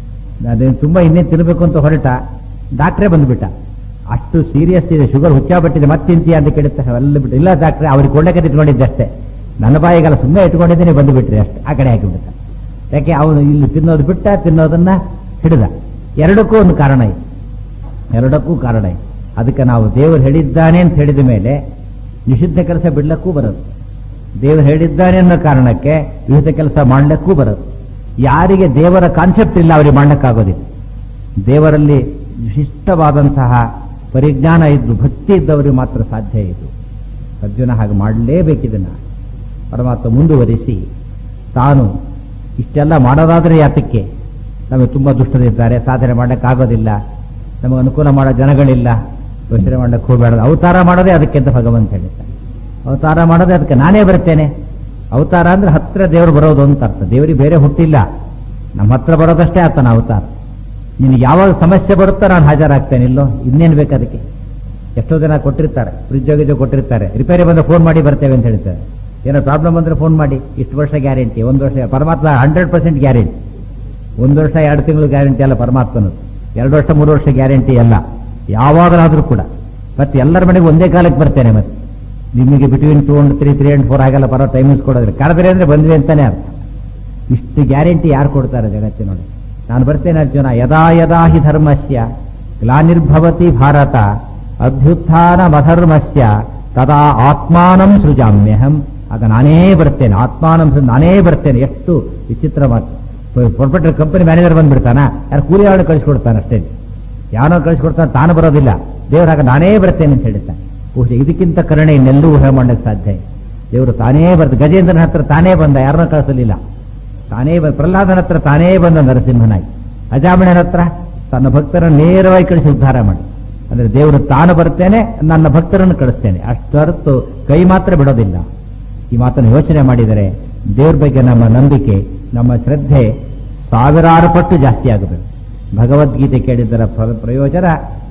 ಅದೇನು ತುಂಬಾ ಇನ್ನೇನು ತಿನ್ನಬೇಕು ಅಂತ ಹೊರಟ ಡಾಕ್ಟ್ರೇ ಬಂದ್ಬಿಟ್ಟ ಅಷ್ಟು ಸೀರಿಯಸ್ ಇದೆ ಶುಗರ್ ಹುಚ್ಚಾಬಟ್ಟಿದೆ ಮತ್ತೆ ತಿಂತೀಯ ಅಂತ ಕೇಳುತ್ತೆ ಅವೆಲ್ಲ ಬಿಟ್ಟು ಇಲ್ಲ ಡಾಕ್ಟ್ರೆ ಅವ್ರಿಗೆ ಕೊಳ್ಳಕ್ಕೆ ಇಟ್ಕೊಂಡಿದ್ದೆ ಅಷ್ಟೇ ನನ್ನ ಬಾಯಿಗೆಲ್ಲ ಸುಮ್ಮನೆ ಇಟ್ಕೊಂಡಿದ್ದೀನಿ ಬಂದು ಬಿಟ್ರಿ ಅಷ್ಟೇ ಆ ಕಡೆ ಹಾಕಿಬಿಡ್ತ ಯಾಕೆ ಅವನು ಇಲ್ಲಿ ತಿನ್ನೋದು ಬಿಟ್ಟ ತಿನ್ನೋದನ್ನ ಹಿಡಿದ ಎರಡಕ್ಕೂ ಒಂದು ಕಾರಣ ಇದೆ ಎರಡಕ್ಕೂ ಕಾರಣ ಇದೆ ಅದಕ್ಕೆ ನಾವು ದೇವರು ಹೇಳಿದ್ದಾನೆ ಅಂತ ಹೇಳಿದ ಮೇಲೆ ನಿಷಿದ್ಧ ಕೆಲಸ ಬಿಡ್ಲಕ್ಕೂ ಬರೋದು ದೇವರು ಹೇಳಿದ್ದಾನೆ ಅನ್ನೋ ಕಾರಣಕ್ಕೆ ವಿಹಿತ ಕೆಲಸ ಮಾಡ್ಲಿಕ್ಕೂ ಬರೋದು ಯಾರಿಗೆ ದೇವರ ಕಾನ್ಸೆಪ್ಟ್ ಇಲ್ಲ ಅವರಿಗೆ ಮಾಡ್ಲಿಕ್ಕಾಗೋದಿಲ್ಲ ದೇವರಲ್ಲಿ ವಿಶಿಷ್ಟವಾದಂತಹ ಪರಿಜ್ಞಾನ ಇದ್ದು ಭಕ್ತಿ ಇದ್ದವರಿಗೆ ಮಾತ್ರ ಸಾಧ್ಯ ಇದು ಅರ್ಜುನ ಹಾಗೆ ಮಾಡಲೇಬೇಕಿದನ್ನ ಪರಮಾತ್ಮ ಮುಂದುವರಿಸಿ ತಾನು ಇಷ್ಟೆಲ್ಲ ಮಾಡೋದಾದ್ರೆ ಯಾತಕ್ಕೆ ನಮಗೆ ತುಂಬಾ ದುಷ್ಟರಿದ್ದಾರೆ ಸಾಧನೆ ಮಾಡಕ್ಕಾಗೋದಿಲ್ಲ ನಮಗೆ ಅನುಕೂಲ ಮಾಡೋ ಜನಗಳಿಲ್ಲ ಯೋಚನೆ ಮಾಡಕ್ಕೆ ಹೋಗಬೇಡ ಅವತಾರ ಮಾಡೋದೇ ಅದಕ್ಕೆ ಅಂತ ಭಗವಂತ ಹೇಳ್ತಾನೆ ಅವತಾರ ಮಾಡೋದೇ ಅದಕ್ಕೆ ನಾನೇ ಬರ್ತೇನೆ ಅವತಾರ ಅಂದ್ರೆ ಹತ್ರ ದೇವರು ಬರೋದು ಅಂತ ಅರ್ಥ ದೇವರಿಗೆ ಬೇರೆ ಹುಟ್ಟಿಲ್ಲ ನಮ್ಮ ಹತ್ರ ಬರೋದಷ್ಟೇ ಆತನ ಅವತಾರ ನಿನಗೆ ಯಾವಾಗ ಸಮಸ್ಯೆ ಬರುತ್ತೋ ನಾನು ಹಾಜರಾಗ್ತೇನೆ ಇಲ್ಲೋ ಇನ್ನೇನು ಬೇಕು ಅದಕ್ಕೆ ಎಷ್ಟೋ ಜನ ಕೊಟ್ಟಿರ್ತಾರೆ ಫ್ರಿಜ್ ಗಿಜ್ ಕೊಟ್ಟಿರ್ತಾರೆ ರಿಪೇರಿ ಬಂದ್ರೆ ಫೋನ್ ಮಾಡಿ ಬರ್ತೇವೆ ಅಂತ ಹೇಳ್ತಾರೆ ಏನೋ ಪ್ರಾಬ್ಲಮ್ ಬಂದ್ರೆ ಫೋನ್ ಮಾಡಿ ಇಷ್ಟು ವರ್ಷ ಗ್ಯಾರಂಟಿ ಒಂದು ವರ್ಷ ಪರಮಾತ್ಮ ಹಂಡ್ರೆಡ್ ಪರ್ಸೆಂಟ್ ಗ್ಯಾರಂಟಿ ಒಂದು ವರ್ಷ ಎರಡು ತಿಂಗಳು ಗ್ಯಾರಂಟಿ ಅಲ್ಲ ಪರಮಾತ್ಮನದು ಎರಡು ವರ್ಷ ಮೂರು ವರ್ಷ ಗ್ಯಾರಂಟಿ ಅಲ್ಲ ಯಾವಾಗಲಾದ್ರೂ ಕೂಡ ಮತ್ತೆ ಎಲ್ಲರ ಮನೆಗೆ ಒಂದೇ ಕಾಲಕ್ಕೆ ಬರ್ತೇನೆ ಮತ್ತೆ ನಿಮಗೆ between two and three three and four ಆಗಲ್ಲ ಬರೋ ಟೈಮಿಂಗ್ಸ್ ಕೊಡೋದ್ರೆ ಕರೆದ್ರೆ ಅಂದ್ರೆ ಬಂದ್ವಿ ಅಂತಾನೆ ಅರ್ಥ ಇಷ್ಟು ಗ್ಯಾರಂಟಿ ಯಾರು ಕೊಡ್ತಾರೆ ಜಗತ್ತಿನೊಳಗೆ ನಾನು ಬರ್ತೇನೆ ಅರ್ಜುನ ಯದಾ ಯದಾ ಹಿ ಧರ್ಮಸ್ಯ ಗ್ಲಾನಿರ್ಭವತಿ ಭಾರತ ಅಭ್ಯುತ್ಥಾನ ಮಧರ್ಮಸ್ಯ ತದಾ ಆತ್ಮಾನಂ ಸೃಜಾಮ್ಯಹಂ ಆಗ ನಾನೇ ಬರ್ತೇನೆ ಆತ್ಮಾನಂ ಸೃ- ನಾನೇ ಬರ್ತೇನೆ ಎಷ್ಟು ವಿಚಿತ್ರ ಮಾತು ಪ್ರೊಫೆಟರ್ ಕಂಪನಿ ಮ್ಯಾನೇಜರ್ ಬಂದ್ಬಿಡ್ತಾನ ಯಾರು ಕೂಲಿ ಆಳು ಕಳಿಸ್ಕೊಡ್ತಾನೆ ಅಷ್ಟೇ ಯಾವನೋ ಕಳಿಸ್ಕೊಡ್ತಾನೆ ತಾನು ಬರೋದಿಲ್ಲ ದೇವರಾಗ ನಾನೇ ಬರ್ತೇನೆ ಅಂತ ಹೇಳ್ತಾನೆ ಬಹುಶಃ ಇದಕ್ಕಿಂತ ಕರುಣೆ ಇನ್ನೆಲ್ಲೂ ಊಹೆ ಮಾಡಕ್ಕೆ ಸಾಧ್ಯ ಇಲ್ಲ. ದೇವರು ತಾನೇ ಬರ್ತ ಗಜೇಂದ್ರನ ಹತ್ರ ತಾನೇ ಬಂದ ಯಾರನ್ನೂ ಕಳಿಸಲಿಲ್ಲ ತಾನೇ ಬಂದ ಪ್ರಹ್ಲಾದನ ಹತ್ರ ತಾನೇ ಬಂದ ನರಸಿಂಹನಾಗಿ ಅಜಾಮಣನ ಹತ್ರ ತನ್ನ ಭಕ್ತರನ್ನು ನೇರವಾಗಿ ಕಳಿಸಿ ಉದ್ಧಾರ ಮಾಡಿ ಅಂದ್ರೆ ದೇವರು ತಾನು ಬರ್ತೇನೆ ನನ್ನ ಭಕ್ತರನ್ನು ಕಳಿಸ್ತೇನೆ ಅಷ್ಟು ಹೊರತು ಕೈ ಮಾತ್ರ ಬಿಡೋದಿಲ್ಲ ಈ ಮಾತನ್ನು ಯೋಚನೆ ಮಾಡಿದರೆ ದೇವ್ರ ಬಗ್ಗೆ ನಮ್ಮ ನಂಬಿಕೆ ನಮ್ಮ ಶ್ರದ್ಧೆ ಸಾವಿರಾರು ಪಟ್ಟು ಜಾಸ್ತಿ ಆಗಬೇಕು ಭಗವದ್ಗೀತೆ ಕೇಳಿದ್ದರ ಫಲ- ಪ್ರಯೋಜನ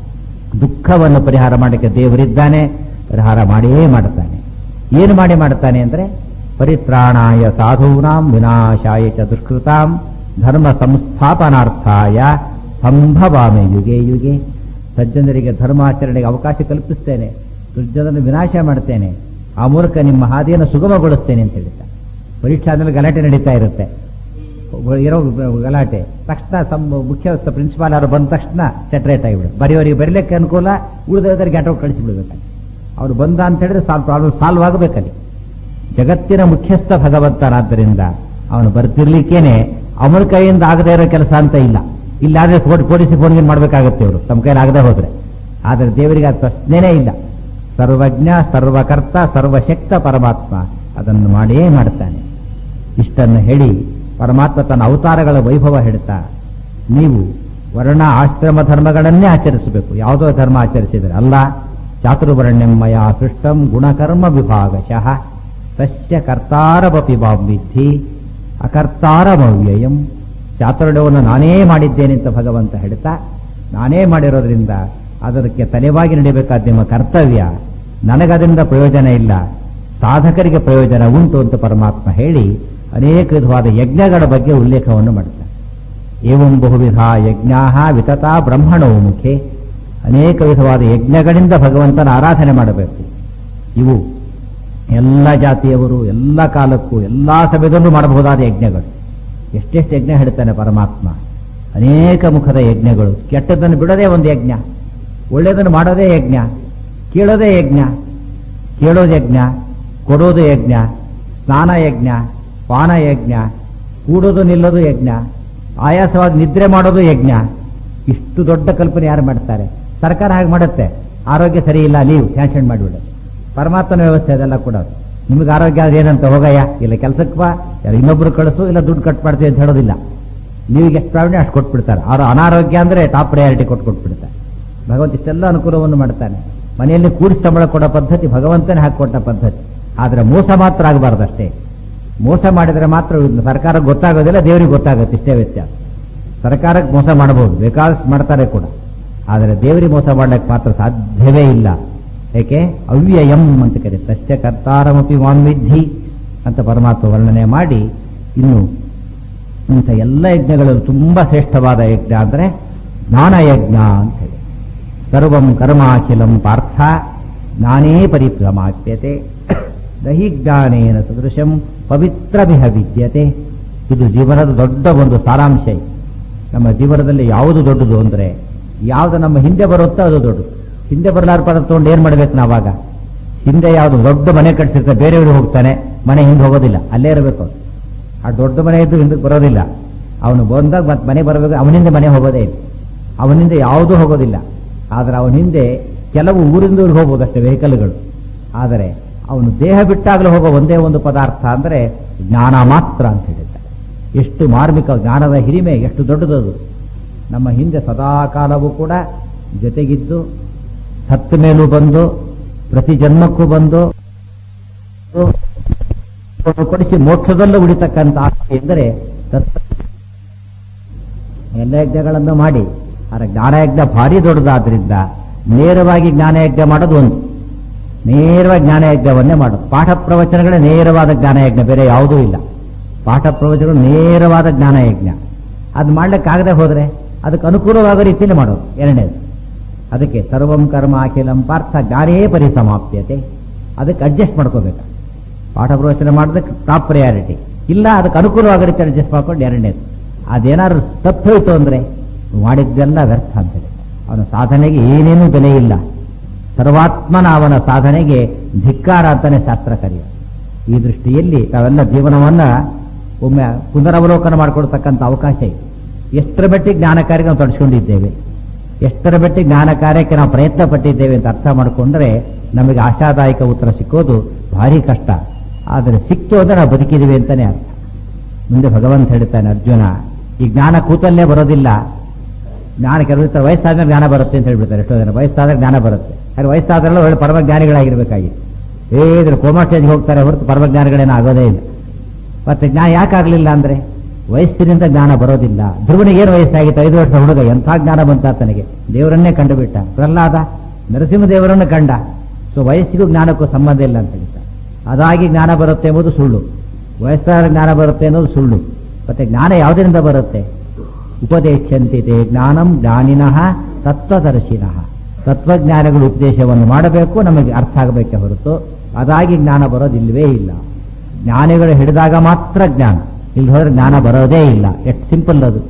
ದುಃಖವನ್ನು ಪರಿಹಾರ ಮಾಡಲಿಕ್ಕೆ ದೇವರಿದ್ದಾನೆ ಪರಿಹಾರ ಮಾಡಿಯೇ ಮಾಡುತ್ತಾನೆ ಏನು ಮಾಡಿ ಮಾಡುತ್ತಾನೆ ಅಂದ್ರೆ ಪರಿತ್ರಾಣಾಯ ಸಾಧೂನಾಂ ವಿನಾಶಾಯ ಚ ದುಷ್ಕೃತಾಂ ಧರ್ಮ ಸಂಸ್ಥಾಪನಾರ್ಥಾಯ ಸಂಭವಾಮಿ ಯುಗೆ ಯುಗೆ ಸಜ್ಜನರಿಗೆ ಧರ್ಮಾಚರಣೆಗೆ ಅವಕಾಶ ಕಲ್ಪಿಸ್ತೇನೆ ದುರ್ಜನರನ್ನು ವಿನಾಶ ಮಾಡ್ತೇನೆ ಆ ಮೂಲಕ ನಿಮ್ಮ ಹಾದಿಯನ್ನು ಸುಗಮಗೊಳಿಸ್ತೇನೆ ಅಂತ ಹೇಳ್ತಾರೆ ಪರೀಕ್ಷೆ ಆದ್ಮೇಲೆ ಗಲಾಟೆ ನಡೀತಾ ಇರುತ್ತೆ ಇರೋ ಗಲಾಟೆ ತಕ್ಷಣ ಸಂ ಮುಖ್ಯಸ್ಥ ಪ್ರಿನ್ಸಿಪಾಲ್ ಅವರು ಬಂದ ತಕ್ಷಣ ಸೆಟ್ರೇಟ್ ಆಗಿಬಿಡುತ್ತೆ ಬರೆಯೋರಿಗೆ ಬರೀಲಿಕ್ಕೆ ಅನುಕೂಲ ಉಳಿದವರಿಗೆ ಗ್ಯಾಟ್ ಔಟ್ ಕಳಿಸಿಬಿಡ್ಬೇಕು ಅವ್ರು ಬಂದ ಅಂತ ಹೇಳಿದ್ರೆ ಸಾಲ್ವ್ ಪ್ರಾಬ್ಲಮ್ ಸಾಲ್ವ್ ಆಗಬೇಕಲ್ಲಿ ಜಗತ್ತಿನ ಮುಖ್ಯಸ್ಥ ಭಗವಂತನಾದ್ದರಿಂದ ಅವನು ಬರ್ತಿರ್ಲಿಕ್ಕೇನೆ ಅವನ ಕೈಯಿಂದ ಆಗದೇ ಇರೋ ಕೆಲಸ ಅಂತ ಇಲ್ಲ ಇಲ್ಲಾದ್ರೆ ಫೋನ್ ಪೊಲೀಸ್ ಫೋನ್ಗೆ ಮಾಡಬೇಕಾಗತ್ತೆ ಇವರು ತಮ್ಮ ಕೈಲಿ ಆಗದೆ ಹೋದ್ರೆ ಆದರೆ ದೇವರಿಗೆ ಅದು ಪ್ರಶ್ನೆನೇ ಇಲ್ಲ ಸರ್ವಜ್ಞ ಸರ್ವಕರ್ತ ಸರ್ವಶಕ್ತ ಪರಮಾತ್ಮ ಅದನ್ನು ಮಾಡಿಯೇ ಮಾಡ್ತಾನೆ ಇಷ್ಟನ್ನು ಹೇಳಿ ಪರಮಾತ್ಮ ತನ್ನ ಅವತಾರಗಳ ವೈಭವ ಹೇಳ್ತಾ ನೀವು ವರ್ಣ ಆಶ್ರಮ ಧರ್ಮಗಳನ್ನೇ ಆಚರಿಸಬೇಕು ಯಾವುದೋ ಧರ್ಮ ಆಚರಿಸಿದರೆ ಅಲ್ಲ ಚಾತುರ್ವರ್ಣ್ಯಮಯ ಸೃಷ್ಟಂ ಗುಣಕರ್ಮ ವಿಭಾಗಶಃ ತಸ್ಯ ಕರ್ತಾರಮಪಿ ವಿದ್ಧಿ ಅಕರ್ತಾರಮವ್ಯಯಂ ಚಾತುರ್ಯವನ್ನು ನಾನೇ ಮಾಡಿದ್ದೇನೆ ಅಂತ ಭಗವಂತ ಹೇಳ್ತಾ ನಾನೇ ಮಾಡಿರೋದ್ರಿಂದ ಅದಕ್ಕೆ ತಲೆವಾಗಿ ನಡಿಬೇಕಾದ ನಿಮ್ಮ ಕರ್ತವ್ಯ ನನಗದರಿಂದ ಪ್ರಯೋಜನ ಇಲ್ಲ ಸಾಧಕರಿಗೆ ಪ್ರಯೋಜನ ಉಂಟು ಅಂತ ಪರಮಾತ್ಮ ಹೇಳಿ ಅನೇಕ ವಿಧವಾದ ಯಜ್ಞಗಳ ಬಗ್ಗೆ ಉಲ್ಲೇಖವನ್ನು ಮಾಡ್ತಾರೆ ಏವಂ ಬಹುವಿಧ ಯಜ್ಞಾ ವಿತತಾ ಬ್ರಹ್ಮಣೋ ಮುಖೆ ಅನೇಕ ವಿಧವಾದ ಯಜ್ಞಗಳಿಂದ ಭಗವಂತನ ಆರಾಧನೆ ಮಾಡಬೇಕು ಇವು ಎಲ್ಲ ಜಾತಿಯವರು ಎಲ್ಲ ಕಾಲಕ್ಕೂ ಎಲ್ಲ ಸಮಯದಲ್ಲೂ ಮಾಡಬಹುದಾದ ಯಜ್ಞಗಳು ಎಷ್ಟೆಷ್ಟು ಯಜ್ಞ ಹೇಳ್ತಾನೆ ಪರಮಾತ್ಮ ಅನೇಕ ಮುಖದ ಯಜ್ಞಗಳು ಕೆಟ್ಟದ್ದನ್ನು ಬಿಡೋದೇ ಒಂದು ಯಜ್ಞ ಒಳ್ಳೆಯದನ್ನು ಮಾಡೋದೇ ಯಜ್ಞ ಕೇಳೋದೇ ಯಜ್ಞ ಕೇಳೋದು ಯಜ್ಞ ಕೊಡೋದು ಯಜ್ಞ ಸ್ನಾನ ಯಜ್ಞ ಪಾನ ಯಜ್ಞ ಕೂಡೋದು ನಿಲ್ಲೋದು ಯಜ್ಞ ಆಯಾಸವಾಗಿ ನಿದ್ರೆ ಮಾಡೋದು ಯಜ್ಞ ಇಷ್ಟು ದೊಡ್ಡ ಕಲ್ಪನೆ ಯಾರು ಮಾಡ್ತಾರೆ ಸರ್ಕಾರ ಹಾಗೆ ಮಾಡುತ್ತೆ ಆರೋಗ್ಯ ಸರಿ ಇಲ್ಲ ಲೀವ್ ಕ್ಯಾನ್ಸಲ್ ಮಾಡಿಬಿಡು ಪರಮಾತ್ಮನ ವ್ಯವಸ್ಥೆ ಅದೆಲ್ಲ ಕೂಡ ನಿಮಗೆ ಆರೋಗ್ಯ ಆದ್ರೆ ಏನಂತ ಹೋಗಯ್ಯ ಇಲ್ಲ ಕೆಲಸಕ್ಕೆ ಬಾ ಇಲ್ಲ ಇನ್ನೊಬ್ರು ಕಳಿಸು ಇಲ್ಲ ದುಡ್ಡು ಕಟ್ ಮಾಡ್ತೀವಿ ಅಂತ ಹೇಳೋದಿಲ್ಲ ನೀವು ಎಷ್ಟು ಪ್ರಾವೀಣ್ಯ ಅಷ್ಟು ಕೊಟ್ಬಿಡ್ತಾರೆ ಅವ್ರ ಅನಾರೋಗ್ಯ ಅಂದ್ರೆ ಟಾಪ್ ಪ್ರಯಾರಿಟಿ ಕೊಟ್ಟು ಕೊಟ್ಬಿಡ್ತಾರೆ ಭಗವಂತ ಇಷ್ಟೆಲ್ಲ ಅನುಕೂಲವನ್ನು ಮಾಡ್ತಾನೆ ಮನೆಯಲ್ಲಿ ಕೂಡಿಸಿ ಸಂಬಳ ಕೊಡೋ ಪದ್ಧತಿ ಭಗವಂತನೇ ಹಾಕಿಕೊಟ್ಟ ಪದ್ಧತಿ ಆದ್ರೆ ಮೋಸ ಮಾತ್ರ ಆಗಬಾರ್ದಷ್ಟೇ ಮೋಸ ಮಾಡಿದರೆ ಮಾತ್ರ ಸರ್ಕಾರಕ್ಕೆ ಗೊತ್ತಾಗೋದಿಲ್ಲ ದೇವರಿಗೆ ಗೊತ್ತಾಗುತ್ತೆ ಇಷ್ಟೇ ವ್ಯತ್ಯಾಸ ಸರ್ಕಾರಕ್ಕೆ ಮೋಸ ಮಾಡಬಹುದು ಬೇಕಾದಷ್ಟು ಮಾಡ್ತಾರೆ ಕೂಡ ಆದರೆ ದೇವರಿಗೆ ಮೋಸ ಮಾಡಲಿಕ್ಕೆ ಮಾತ್ರ ಸಾಧ್ಯವೇ ಇಲ್ಲ ಏಕೆ ಅವ್ಯಯಂ ಅಂತ ಕರೀತಾರೆ ತಸ್ಯ ಕರ್ತಾರಮಪಿ ವಾನ್ವಿಧಿ ಅಂತ ಪರಮಾತ್ಮ ವರ್ಣನೆ ಮಾಡಿ ಇನ್ನು ಇಂಥ ಎಲ್ಲ ಯಜ್ಞಗಳಲ್ಲಿ ತುಂಬಾ ಶ್ರೇಷ್ಠವಾದ ಯಜ್ಞ ಅಂದರೆ ಜ್ಞಾನಯಜ್ಞ ಅಂತ ಹೇಳಿ ಸರ್ವಂ ಕರ್ಮಾಖಿಲಂ ಪಾರ್ಥ ಜ್ಞಾನೇ ಪರಿಭ್ರಮಾಪ್ಯತೆ ದಹಿ ಜ್ಞಾನೇನ ಸದೃಶಂ ಪವಿತ್ರವಿಹ ವಿದ್ಯತೆ ಇದು ಜೀವನದ ದೊಡ್ಡ ಒಂದು ಸಾರಾಂಶ ಇದು. ನಮ್ಮ ಜೀವನದಲ್ಲಿ ಯಾವುದು ದೊಡ್ಡದು ಅಂದರೆ ಯಾವುದು ನಮ್ಮ ಹಿಂದೆ ಬರುತ್ತೋ ಅದು ದೊಡ್ಡದು ಹಿಂದೆ ಬರಲಾರ ಪದ ತಗೊಂಡು ಏನು ಮಾಡ್ಬೇಕು ನಾವಾಗ ಹಿಂದೆ ಯಾವುದು ದೊಡ್ಡ ಮನೆ ಕಟ್ಸಿರ್ತಾರೆ ಬೇರೆಯವರು ಹೋಗ್ತಾನೆ ಮನೆ ಹಿಂದೆ ಹೋಗೋದಿಲ್ಲ ಅಲ್ಲೇ ಇರಬೇಕು ಅವ್ನು. ಆ ದೊಡ್ಡ ಮನೆ ಇದ್ದು ಹಿಂದಕ್ಕೆ ಬರೋದಿಲ್ಲ ಅವನು ಬಂದಾಗ ಮತ್ತೆ ಮನೆ ಬರಬೇಕು ಅವನಿಂದ ಮನೆ ಹೋಗೋದೇ ಇಲ್ಲ ಅವನಿಂದ ಯಾವುದೂ ಹೋಗೋದಿಲ್ಲ ಆದರೆ ಅವನ ಹಿಂದೆ ಕೆಲವು ಊರಿಂದ ಊರಿಗೆ ಹೋಗ್ಬೋದು ಅಷ್ಟೇ ವೆಹಿಕಲ್ಗಳು ಆದರೆ ಅವನು ದೇಹ ಬಿಟ್ಟಾಗಲೂ ಹೋಗೋ ಒಂದೇ ಒಂದು ಪದಾರ್ಥ ಅಂದರೆ ಜ್ಞಾನ ಮಾತ್ರ ಅಂತ ಹೇಳಿದ್ದಾರೆ ಎಷ್ಟು ಮಾರ್ಮಿಕ ಜ್ಞಾನದ ಹಿರಿಮೆ ಎಷ್ಟು ದೊಡ್ಡದದು ನಮ್ಮ ಹಿಂದೆ ಸದಾ ಕಾಲವೂ ಕೂಡ ಜೊತೆಗಿದ್ದು ಸತ್ತ ಮೇಲೂ ಬಂದು ಪ್ರತಿ ಜನ್ಮಕ್ಕೂ ಬಂದು ಕೊಡಿಸಿ ಮೋಕ್ಷದಲ್ಲೂ ಉಳಿತಕ್ಕಂಥ ಆಸ್ತಿ ಎಂದರೆ ತತ್ವ ಎಲ್ಲ ಯಜ್ಞಗಳನ್ನು ಮಾಡಿ ಆದರೆ ಜ್ಞಾನಯಜ್ಞ ಭಾರಿ ದೊಡ್ಡದಾದ್ರಿಂದ ನೇರವಾಗಿ ಜ್ಞಾನಯಜ್ಞ ಮಾಡೋದು ಒಂದು ನೇರವಾಗಿ ಜ್ಞಾನಯಜ್ಞವನ್ನೇ ಮಾಡೋದು ಪಾಠ ಪ್ರವಚನಗಳೇ ನೇರವಾದ ಜ್ಞಾನಯಜ್ಞ ಬೇರೆ ಯಾವುದೂ ಇಲ್ಲ ಪಾಠ ಪ್ರವಚನಗಳು ನೇರವಾದ ಜ್ಞಾನಯಜ್ಞ ಅದು ಮಾಡ್ಲಿಕ್ಕಾಗದೆ ಹೋದರೆ ಅದಕ್ಕೆ ಅನುಕೂಲವಾಗೋ ರೀತಿಯಲ್ಲಿ ಮಾಡೋದು ಎರಡನೇದು ಅದಕ್ಕೆ ಸರ್ವಂ ಕರ್ಮ ಅಖಿಲಂ ಪಾರ್ಥ ಜ್ಞಾನೇ ಪರಿಸಮಾಪ್ಯತೆ ಅದಕ್ಕೆ ಅಡ್ಜಸ್ಟ್ ಮಾಡ್ಕೋಬೇಕು ಪಾಠ ಪ್ರವಚನ ಮಾಡೋದಕ್ಕೆ ಟಾಪ್ ಪ್ರಯಾರಿಟಿ ಇಲ್ಲ ಅದಕ್ಕೆ ಅನುಕೂಲವಾಗೋ ರೀತಿ ಅಡ್ಜಸ್ಟ್ ಮಾಡ್ಕೊಂಡು ಎರಡನೇದು ಅದೇನಾದ್ರು ತಪ್ಪೋಯ್ತು ಅಂದರೆ ಮಾಡಿದ್ದೆಲ್ಲ ವ್ಯರ್ಥ ಅಂತೇಳಿ ಅವನ ಸಾಧನೆಗೆ ಏನೇನೂ ಬೆಲೆ ಇಲ್ಲ ಸರ್ವಾತ್ಮನ ಅವನ ಸಾಧನೆಗೆ ಧಿಕ್ಕಾರ ಅಂತಾನೆ ಶಾಸ್ತ್ರ ಕರೆಯ ಈ ದೃಷ್ಟಿಯಲ್ಲಿ ನಾವೆಲ್ಲ ಜೀವನವನ್ನ ಒಮ್ಮೆ ಪುನರವಲೋಕನ ಮಾಡಿಕೊಡ್ತಕ್ಕಂಥ ಅವಕಾಶ ಇದೆ ಎಷ್ಟರ ಮಟ್ಟಿಗೆ ಜ್ಞಾನ ಕಾರ್ಯಕ್ಕೆ ನಾವು ತೊಡಸ್ಕೊಂಡಿದ್ದೇವೆ ಎಷ್ಟರ ಮಟ್ಟಿಗೆ ಜ್ಞಾನ ಕಾರ್ಯಕ್ಕೆ ನಾವು ಪ್ರಯತ್ನ ಪಟ್ಟಿದ್ದೇವೆ ಅಂತ ಅರ್ಥ ಮಾಡಿಕೊಂಡ್ರೆ ನಮಗೆ ಆಶಾದಾಯಕ ಉತ್ತರ ಸಿಕ್ಕೋದು ಭಾರಿ ಕಷ್ಟ ಆದರೆ ಸಿಕ್ತು ಅಂದ್ರೆ ನಾವು ಬದುಕಿದ್ದೀವಿ ಅಂತಾನೆ ಅರ್ಥ ಮುಂದೆ ಭಗವಂತ ಹೇಳ್ತಾನೆ ಅರ್ಜುನ ಈ ಜ್ಞಾನ ಕೂತಲ್ಲೇ ಬರೋದಿಲ್ಲ ಜ್ಞಾನ ಕೆಲವು ಇರ್ತಾರೆ ವಯಸ್ಸಾದ್ರೆ ಜ್ಞಾನ ಬರುತ್ತೆ ಅಂತ ಹೇಳ್ಬಿಡ್ತಾರೆ ಎಷ್ಟೋ ಜನ ವಯಸ್ಸಾದ್ರೆ ಜ್ಞಾನ ಬರುತ್ತೆ ಆದರೆ ವಯಸ್ಸಾದ್ರೆಲ್ಲ ಒಳ್ಳೆ ಪರಮಜ್ಞಾನಿಗಳಾಗಿರ್ಬೇಕಾಗಿತ್ತು ಏದ್ರ ಕೋಮಾ ಸ್ಟೇಜ್ಗೆ ಹೋಗ್ತಾರೆ ಹೊರತು ಪರಮಜ್ಞಾನಿಗಳೇನೋ ಆಗೋದೇ ಇಲ್ಲ ಮತ್ತೆ ಜ್ಞಾನ ಯಾಕಾಗಲಿಲ್ಲ ಅಂದ್ರೆ ವಯಸ್ಸಿನಿಂದ ಜ್ಞಾನ ಬರೋದಿಲ್ಲ ಧ್ರುವನಿಗೆ ಏನು ವಯಸ್ಸಾಗಿತ್ತು ಐದು ವರ್ಷ ಹುಡುಗ ಎಂಥ ಜ್ಞಾನ ಬಂತ ತನಗೆ ದೇವರನ್ನೇ ಕಂಡುಬಿಟ್ಟ ಪ್ರಹ್ಲಾದ ನರಸಿಂಹದೇವರನ್ನು ಕಂಡ ಸೊ ವಯಸ್ಸಿಗೂ ಜ್ಞಾನಕ್ಕೂ ಸಂಬಂಧ ಇಲ್ಲ ಅಂತ ಹೇಳ್ತಾರೆ ಅದಾಗಿ ಜ್ಞಾನ ಬರುತ್ತೆ ಎಂಬುದು ಸುಳ್ಳು ವಯಸ್ಸಾದ ಜ್ಞಾನ ಬರುತ್ತೆ ಅನ್ನೋದು ಸುಳ್ಳು ಮತ್ತೆ ಜ್ಞಾನ ಯಾವುದರಿಂದ ಬರುತ್ತೆ ಉಪದೇಶಂತಿದೆ ಜ್ಞಾನಂ ಜ್ಞಾನಿನಃ ತತ್ವದರ್ಶಿನಃ ತತ್ವಜ್ಞಾನಗಳು ಉಪದೇಶವನ್ನು ಮಾಡಬೇಕು ನಮಗೆ ಅರ್ಥ ಆಗಬೇಕೆ ಹೊರತು ಅದಾಗಿ ಜ್ಞಾನ ಬರೋದಿಲ್ವೇ ಇಲ್ಲ ಜ್ಞಾನಿಗಳು ಹಿಡಿದಾಗ ಮಾತ್ರ ಜ್ಞಾನ ಇಲ್ಲಿ ಹೋದ್ರೆ ಜ್ಞಾನ ಬರೋದೇ ಇಲ್ಲ ಎಷ್ಟು ಸಿಂಪಲ್ ಅದು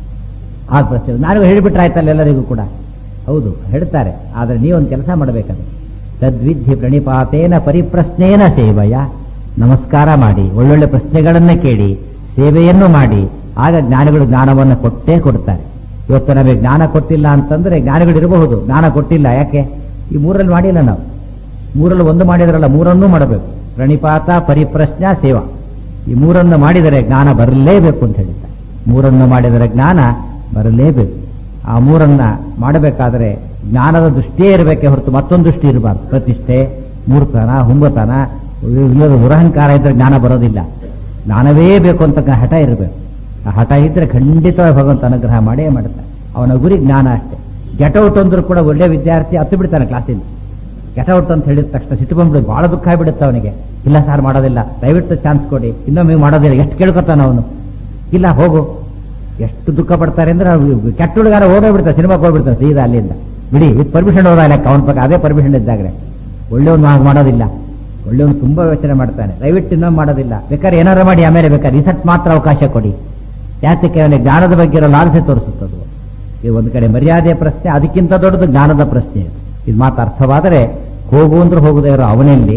ಆ ಪ್ರಶ್ನೆ ಜ್ಞಾನಿಗಳು ಹೇಳಿಬಿಟ್ರೆ ಆಯ್ತಲ್ಲ ಎಲ್ಲರಿಗೂ ಕೂಡ ಹೌದು ಹೇಳ್ತಾರೆ ಆದರೆ ನೀವೊಂದು ಕೆಲಸ ಮಾಡಬೇಕದು ತದ್ವಿಧಿ ಪ್ರಣಿಪಾತೇನ ಪರಿಪ್ರಶ್ನೇನ ಸೇವಯ ನಮಸ್ಕಾರ ಮಾಡಿ ಒಳ್ಳೊಳ್ಳೆ ಪ್ರಶ್ನೆಗಳನ್ನೇ ಕೇಳಿ ಸೇವೆಯನ್ನು ಮಾಡಿ ಆಗ ಜ್ಞಾನಿಗಳು ಜ್ಞಾನವನ್ನು ಕೊಟ್ಟೇ ಕೊಡ್ತಾರೆ ಇವತ್ತು ನಮಗೆ ಜ್ಞಾನ ಕೊಟ್ಟಿಲ್ಲ ಅಂತಂದ್ರೆ ಜ್ಞಾನಿಗಳು ಇರಬಹುದು ಜ್ಞಾನ ಕೊಟ್ಟಿಲ್ಲ ಯಾಕೆ ಈ ಮೂರಲ್ಲಿ ಮಾಡಿಲ್ಲ ನಾವು ಮೂರಲ್ಲಿ ಒಂದು ಮಾಡಿದ್ರಲ್ಲ ಮೂರನ್ನೂ ಮಾಡಬೇಕು ಪ್ರಣಿಪಾತ ಪರಿಪ್ರಶ್ನ ಸೇವಾ ಈ ಮೂರನ್ನು ಮಾಡಿದರೆ ಜ್ಞಾನ ಬರಲೇಬೇಕು ಅಂತ ಹೇಳಿದ್ದಾರೆ ಮೂರನ್ನು ಮಾಡಿದರೆ ಜ್ಞಾನ ಬರಲೇಬೇಕು ಆ ಮೂರನ್ನ ಮಾಡಬೇಕಾದ್ರೆ ಜ್ಞಾನದ ದೃಷ್ಟಿಯೇ ಇರಬೇಕೆ ಹೊರತು ಮತ್ತೊಂದು ದೃಷ್ಟಿ ಇರಬಾರ್ದು ಪ್ರತಿಷ್ಠೆ ಮೂರ್ಖತನ ಹುಂಬತನ ಇಲ್ಲದ ದುರಹಂಕಾರ ಇದ್ರೆ ಜ್ಞಾನ ಬರೋದಿಲ್ಲ ಜ್ಞಾನವೇ ಬೇಕು ಅಂತ ಹಠ ಇರಬೇಕು ಆ ಹಠ ಇದ್ರೆ ಖಂಡಿತವಾಗಿ ಭಗವಂತ ಅನುಗ್ರಹ ಮಾಡೇ ಮಾಡ್ತಾನೆ ಅವನ ಗುರಿ ಜ್ಞಾನ ಅಷ್ಟೇ ಗೆಟ್ ಔಟ್ ಅಂದ್ರೂ ಕೂಡ ಒಳ್ಳೆ ವಿದ್ಯಾರ್ಥಿ ಹತ್ತು ಬಿಡ್ತಾನೆ ಕ್ಲಾಸಿಂದ ಗೆಟ್ ಔಟ್ ಅಂತ ಹೇಳಿದ ತಕ್ಷಣ ಸಿಟ್ಟು ಬಂದ್ಬಿಡು ಬಹಳ ದುಃಖ ಆಗ್ಬಿಡುತ್ತೆ ಅವನಿಗೆ ಇಲ್ಲ ಸರ್ ಮಾಡೋದಿಲ್ಲ ದಯವಿಟ್ಟು ಚಾನ್ಸ್ ಕೊಡಿ ಇನ್ನೊಮ್ಮೆ ಮಾಡೋದಿಲ್ಲ ಎಷ್ಟು ಕೇಳ್ಕೊತಾನ ಅವನು ಇಲ್ಲ ಹೋಗು ಎಷ್ಟು ದುಃಖ ಪಡ್ತಾರೆ ಅಂದ್ರೆ ಅವ್ರು ಕೆಟ್ಟ ಹುಡುಗಾರ ಓಡೋಗ್ಬಿಡ್ತಾರೆ ಸಿನಿಮಾಗೆ ಹೋಗ್ಬಿಡ್ತಾರೆ ಸೀದಾ ಅಲ್ಲಿಂದ ಬಿಡಿ ವಿತ್ ಪರ್ಮಿಷನ್ ಹೋಗಲ್ಲ ಅವನ ಪಕ್ಕ ಅದೇ ಪರ್ಮಿಷನ್ ಇದ್ದಾಗ್ರೆ ಒಳ್ಳೆಯವನು ಹಾಗೆ ಮಾಡೋದಿಲ್ಲ ಒಳ್ಳೆಯವನು ತುಂಬಾ ಯೋಚನೆ ಮಾಡ್ತಾನೆ ದಯವಿಟ್ಟು ಇನ್ನೊಮ್ಮೆ ಮಾಡೋದಿಲ್ಲ ಬೇಕಾದ್ರೆ ಏನಾರು ಮಾಡಿ ಆಮೇಲೆ ಬೇಕಾದ್ರೆ ರಿಸರ್ಚ್ ಮಾತ್ರ ಅವಕಾಶ ಕೊಡಿ ಯಾತಕ್ಕೆ ಅವನಿಗೆ ಜ್ಞಾನದ ಬಗ್ಗೆ ಇರೋ ಲಾಲಸೆ ತೋರಿಸುತ್ತದು ಇದು ಒಂದು ಕಡೆ ಮರ್ಯಾದೆ ಪ್ರಶ್ನೆ ಅದಕ್ಕಿಂತ ದೊಡ್ಡದು ಜ್ಞಾನದ ಪ್ರಶ್ನೆ ಇದು ಮಾತು ಅರ್ಥವಾದರೆ ಹೋಗು ಅಂದ್ರೆ ಹೋಗದೇ ಇರೋ ಅವನಲ್ಲಿ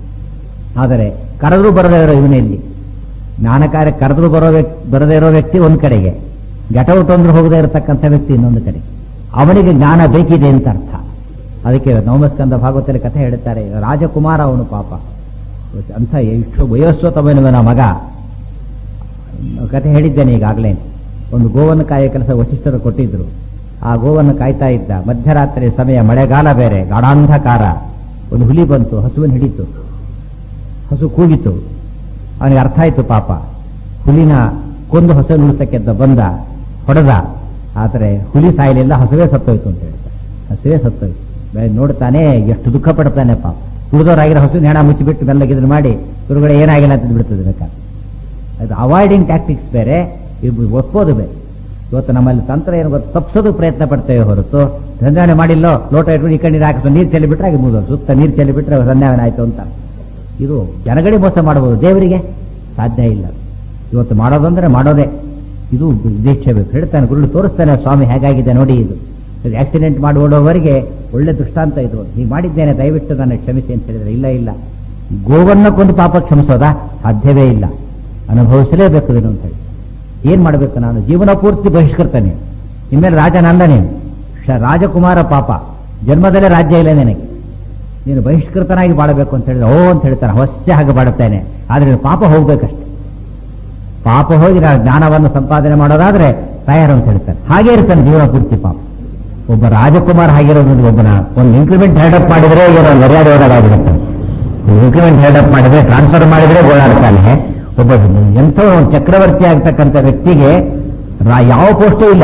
ಆದರೆ ಕರೆದ್ರು ಬರದೇ ಇರೋ ಇವನಲ್ಲಿ ಜ್ಞಾನ ಕಾರ್ಯ ಕರೆದ್ರು ಬರೋ ವ್ಯಕ್ತಿ ಬರದೇ ಇರೋ ವ್ಯಕ್ತಿ ಒಂದು ಕಡೆಗೆ ಗೆಟೌಟ್ ಅಂದ್ರೆ ಹೋಗದೇ ಇರತಕ್ಕಂಥ ವ್ಯಕ್ತಿ ಇನ್ನೊಂದು ಕಡೆ ಅವನಿಗೆ ಜ್ಞಾನ ಬೇಕಿದೆ ಅಂತ ಅರ್ಥ ಅದಕ್ಕೆ ನವಮಸ್ಕಂದ ಭಾಗವತಲ್ಲಿ ಕಥೆ ಹೇಳುತ್ತಾರೆ ರಾಜಕುಮಾರ ಅವನು ಪಾಪ ಅಂಥ ಇಷ್ಟು ವಯೋಸ್ವತಮನುವನ ಮಗ ಕಥೆ ಹೇಳಿದ್ದೇನೆ ಈಗಾಗಲೇ ಒಂದು ಗೋವನ್ನು ಕಾಯೋ ಕೆಲಸ ವಶಿಷ್ಠರು ಕೊಟ್ಟಿದ್ರು ಆ ಗೋವನ್ನು ಕಾಯ್ತಾ ಇದ್ದ ಮಧ್ಯರಾತ್ರಿ ಸಮಯ ಮಳೆಗಾಲ ಬೇರೆ ಗಾಢಾಂಧಕಾರ ಒಂದು ಹುಲಿ ಬಂತು ಹಸುವನ್ನು ಹಿಡಿತು ಹಸು ಕೂಗಿತು ಅವನಿಗೆ ಅರ್ಥ ಆಯ್ತು ಪಾಪ ಹುಲಿನ ಕೊಂದು ಹಸು ಉಳಿಸಕ್ಕೆದ್ದ ಬಂದ ಹೊಡೆದ ಆದರೆ ಹುಲಿ ಸಾಯಲಿಲ್ಲ ಹಸುವೇ ಸತ್ತೋಯ್ತು ಅಂತ ಹೇಳ್ತಾರೆ ಹಸುವೇ ಸತ್ತೋಯ್ತು ಬೆಳಗ್ಗೆ ನೋಡ್ತಾನೆ ಎಷ್ಟು ದುಃಖ ಪಡ್ತಾನೆ ಪಾಪ ಉಳಿದವರಾಗಿರೋ ಹಸು ಹೆಣ ಮುಚ್ಚಿಬಿಟ್ಟು ಮೆಲ್ಲಗಿದ್ರು ಮಾಡಿ ಗುರುಗಳೇ ಏನಾಗಿಲ್ಲ ಅಂತ ಬಿಡ್ತದೆ ಬೇಕಾದ್ರೆ ಅದು ಅವಾಯ್ಡಿಂಗ್ ಟ್ಯಾಕ್ಟಿಕ್ಸ್ ಬೇರೆ ಇದು ಒಪ್ಪೋದು ಬೇಕು ಇವತ್ತು ನಮ್ಮಲ್ಲಿ ತಂತ್ರ ಏನು ಗೊತ್ತು ತಪ್ಪಿಸೋದು ಪ್ರಯತ್ನ ಪಡ್ತೇವೆ ಹೊರತು ಸಂಧಾನ ಮಾಡಿಲ್ಲೋ ಲೋಟ ಇಟ್ಕೊಂಡು ಈ ಕಡೆ ನೀರು ಹಾಕಿಸ್ಕೊಂಡು ನೀರು ಚೆಲ್ಲಿ ಬಿಟ್ರೆ ಹಾಗೆ ಮುಗಿದೋದು ಸುತ್ತ ನೀರು ಚೆಲ್ಲಿ ಬಿಟ್ರೆ ಸಂಧಾನ ಆಯ್ತು ಅಂತ ಇದು ಜನಗಡಿ ಮೋಸ ಮಾಡಬಹುದು ದೇವರಿಗೆ ಸಾಧ್ಯ ಇಲ್ಲ ಇವತ್ತು ಮಾಡೋದಂದ್ರೆ ಮಾಡೋದೇ ಇದು ದೀಕ್ಷೆ ಬೇಕು ಹೇಳ್ತಾನೆ ಗುರುಳು ತೋರಿಸ್ತಾನೆ ಸ್ವಾಮಿ ಹೇಗಾಗಿದೆ ನೋಡಿ ಇದು ಇದು ಆಕ್ಸಿಡೆಂಟ್ ಮಾಡಿ ಓಡೋವರೆಗೆ ಒಳ್ಳೆ ದೃಷ್ಟಾಂತ ಇದು ಹೀಗೆ ಮಾಡಿದ್ದೇನೆ ದಯವಿಟ್ಟು ನನ್ನ ಕ್ಷಮಿಸಿ ಅಂತ ಹೇಳಿದ್ರೆ ಇಲ್ಲ ಇಲ್ಲ ಗೋವನ್ನ ಕೊಂದು ಪಾಪ ಕ್ಷಮಿಸೋದಾ ಸಾಧ್ಯವೇ ಇಲ್ಲ ಅನುಭವಿಸಲೇಬೇಕು ಇದನ್ನು ಅಂತ ಹೇಳಿ ಏನ್ ಮಾಡಬೇಕು ನಾನು ಜೀವನ ಪೂರ್ತಿ ಬಹಿಷ್ಕರ್ತನೆ ಇನ್ಮೇಲೆ ರಾಜ ನಂದ ನೀನು ಶ- ರಾಜಕುಮಾರ ಪಾಪ ಜನ್ಮದಲ್ಲೇ ರಾಜ್ಯ ಇಲ್ಲ ನಿನಗೆ ನೀನು ಬಹಿಷ್ಕೃತನಾಗಿ ಬಾಳಬೇಕು ಅಂತ ಹೇಳಿದ್ರೆ ಓ ಅಂತ ಹೇಳ್ತಾನೆ ಹೊಸ ಹಾಗೆ ಬಾಡುತ್ತೇನೆ ಆದ್ರೆ ನೀನು ಪಾಪ ಹೋಗ್ಬೇಕಷ್ಟೆ ಪಾಪ ಹೋಗಿ ನಾನು ಜ್ಞಾನವನ್ನು ಸಂಪಾದನೆ ಮಾಡೋದಾದ್ರೆ ತಯಾರು ಅಂತ ಹೇಳ್ತಾನೆ ಹಾಗೆ ಇರ್ತಾನೆ ಜೀವನ ಪೂರ್ತಿ ಪಾಪ ಒಬ್ಬ ರಾಜಕುಮಾರ ಆಗಿರೋದ್ರಿಂದ ಒಬ್ಬನ ಒಂದು ಇಂಕ್ರಿಮೆಂಟ್ ಹೆಲ್ಡಪ್ ಮಾಡಿದ್ರೆ ಏನೋ ಮರ್ಯಾದೆ ಹೋದಾಗಿರುತ್ತೆ ಇಂಕ್ರಿಮೆಂಟ್ ಹೆಲ್ಡಪ್ ಮಾಡಿದ್ರೆ ಟ್ರಾನ್ಸ್ಫರ್ ಮಾಡಿದ್ರೆ ಗೋಳಾಡ್ತಾನೆ ಒಬ್ಬ ಎಂಥ ಒಂದು ಚಕ್ರವರ್ತಿ ಆಗ್ತಕ್ಕಂಥ ವ್ಯಕ್ತಿಗೆ ರಾ- ಯಾವ ಪೋಸ್ಟೂ ಇಲ್ಲ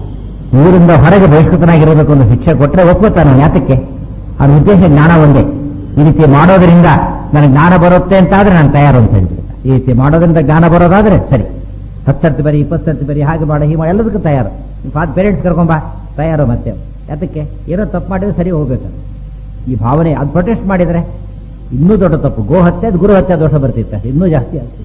ಊರಿಂದ ಹೊರಗೆ ಬಹಿಷ್ಕೃತನಾಗಿರಬೇಕು ಒಂದು ಶಿಕ್ಷೆ ಕೊಟ್ಟರೆ ಒಪ್ಕೋತಾನೆ ಅವ್ನು ಯಾತಕ್ಕೆ ಅವನ ಉದ್ದೇಶ ಜ್ಞಾನ ಒಂದೇ ಈ ರೀತಿ ಮಾಡೋದ್ರಿಂದ ನನಗೆ ಜ್ಞಾನ ಬರುತ್ತೆ ಅಂತ ಆದ್ರೆ ನಾನು ತಯಾರು ಅಂತ ಹೇಳ್ಬಿಡ್ತಾರೆ ಈ ರೀತಿ ಮಾಡೋದ್ರಿಂದ ಜ್ಞಾನ ಬರೋದಾದ್ರೆ ಸರಿ ಹತ್ತು ಸರ್ತಿ ಬರಿ ಇಪ್ಪತ್ತು ಸರ್ತಿ ಬರಿ ಹಾಗೆ ಮಾಡ ಹೀಗೆ ಮಾಡಿ ಎಲ್ಲದಕ್ಕೂ ತಯಾರು ಫಾದ್ ಪೇರೆಂಟ್ಸ್ ಕರ್ಕೊಂಬ ತಯಾರು ಮತ್ತೆ ಯಾತಕ್ಕೆ ಏನೋ ತಪ್ಪು ಮಾಡಿದ್ರೆ ಸರಿ ಹೋಗ್ಬೇಕು ಈ ಭಾವನೆ ಅದು ಪ್ರೊಟೆಸ್ಟ್ ಮಾಡಿದ್ರೆ ಇನ್ನೂ ದೊಡ್ಡ ತಪ್ಪು ಗೋ ಹತ್ಯೆ ಅದು ಗುರು ಹತ್ಯೆ ದೋಷ ಬರ್ತಿತ್ತು ಇನ್ನೂ ಜಾಸ್ತಿ ಆಗ್ತದೆ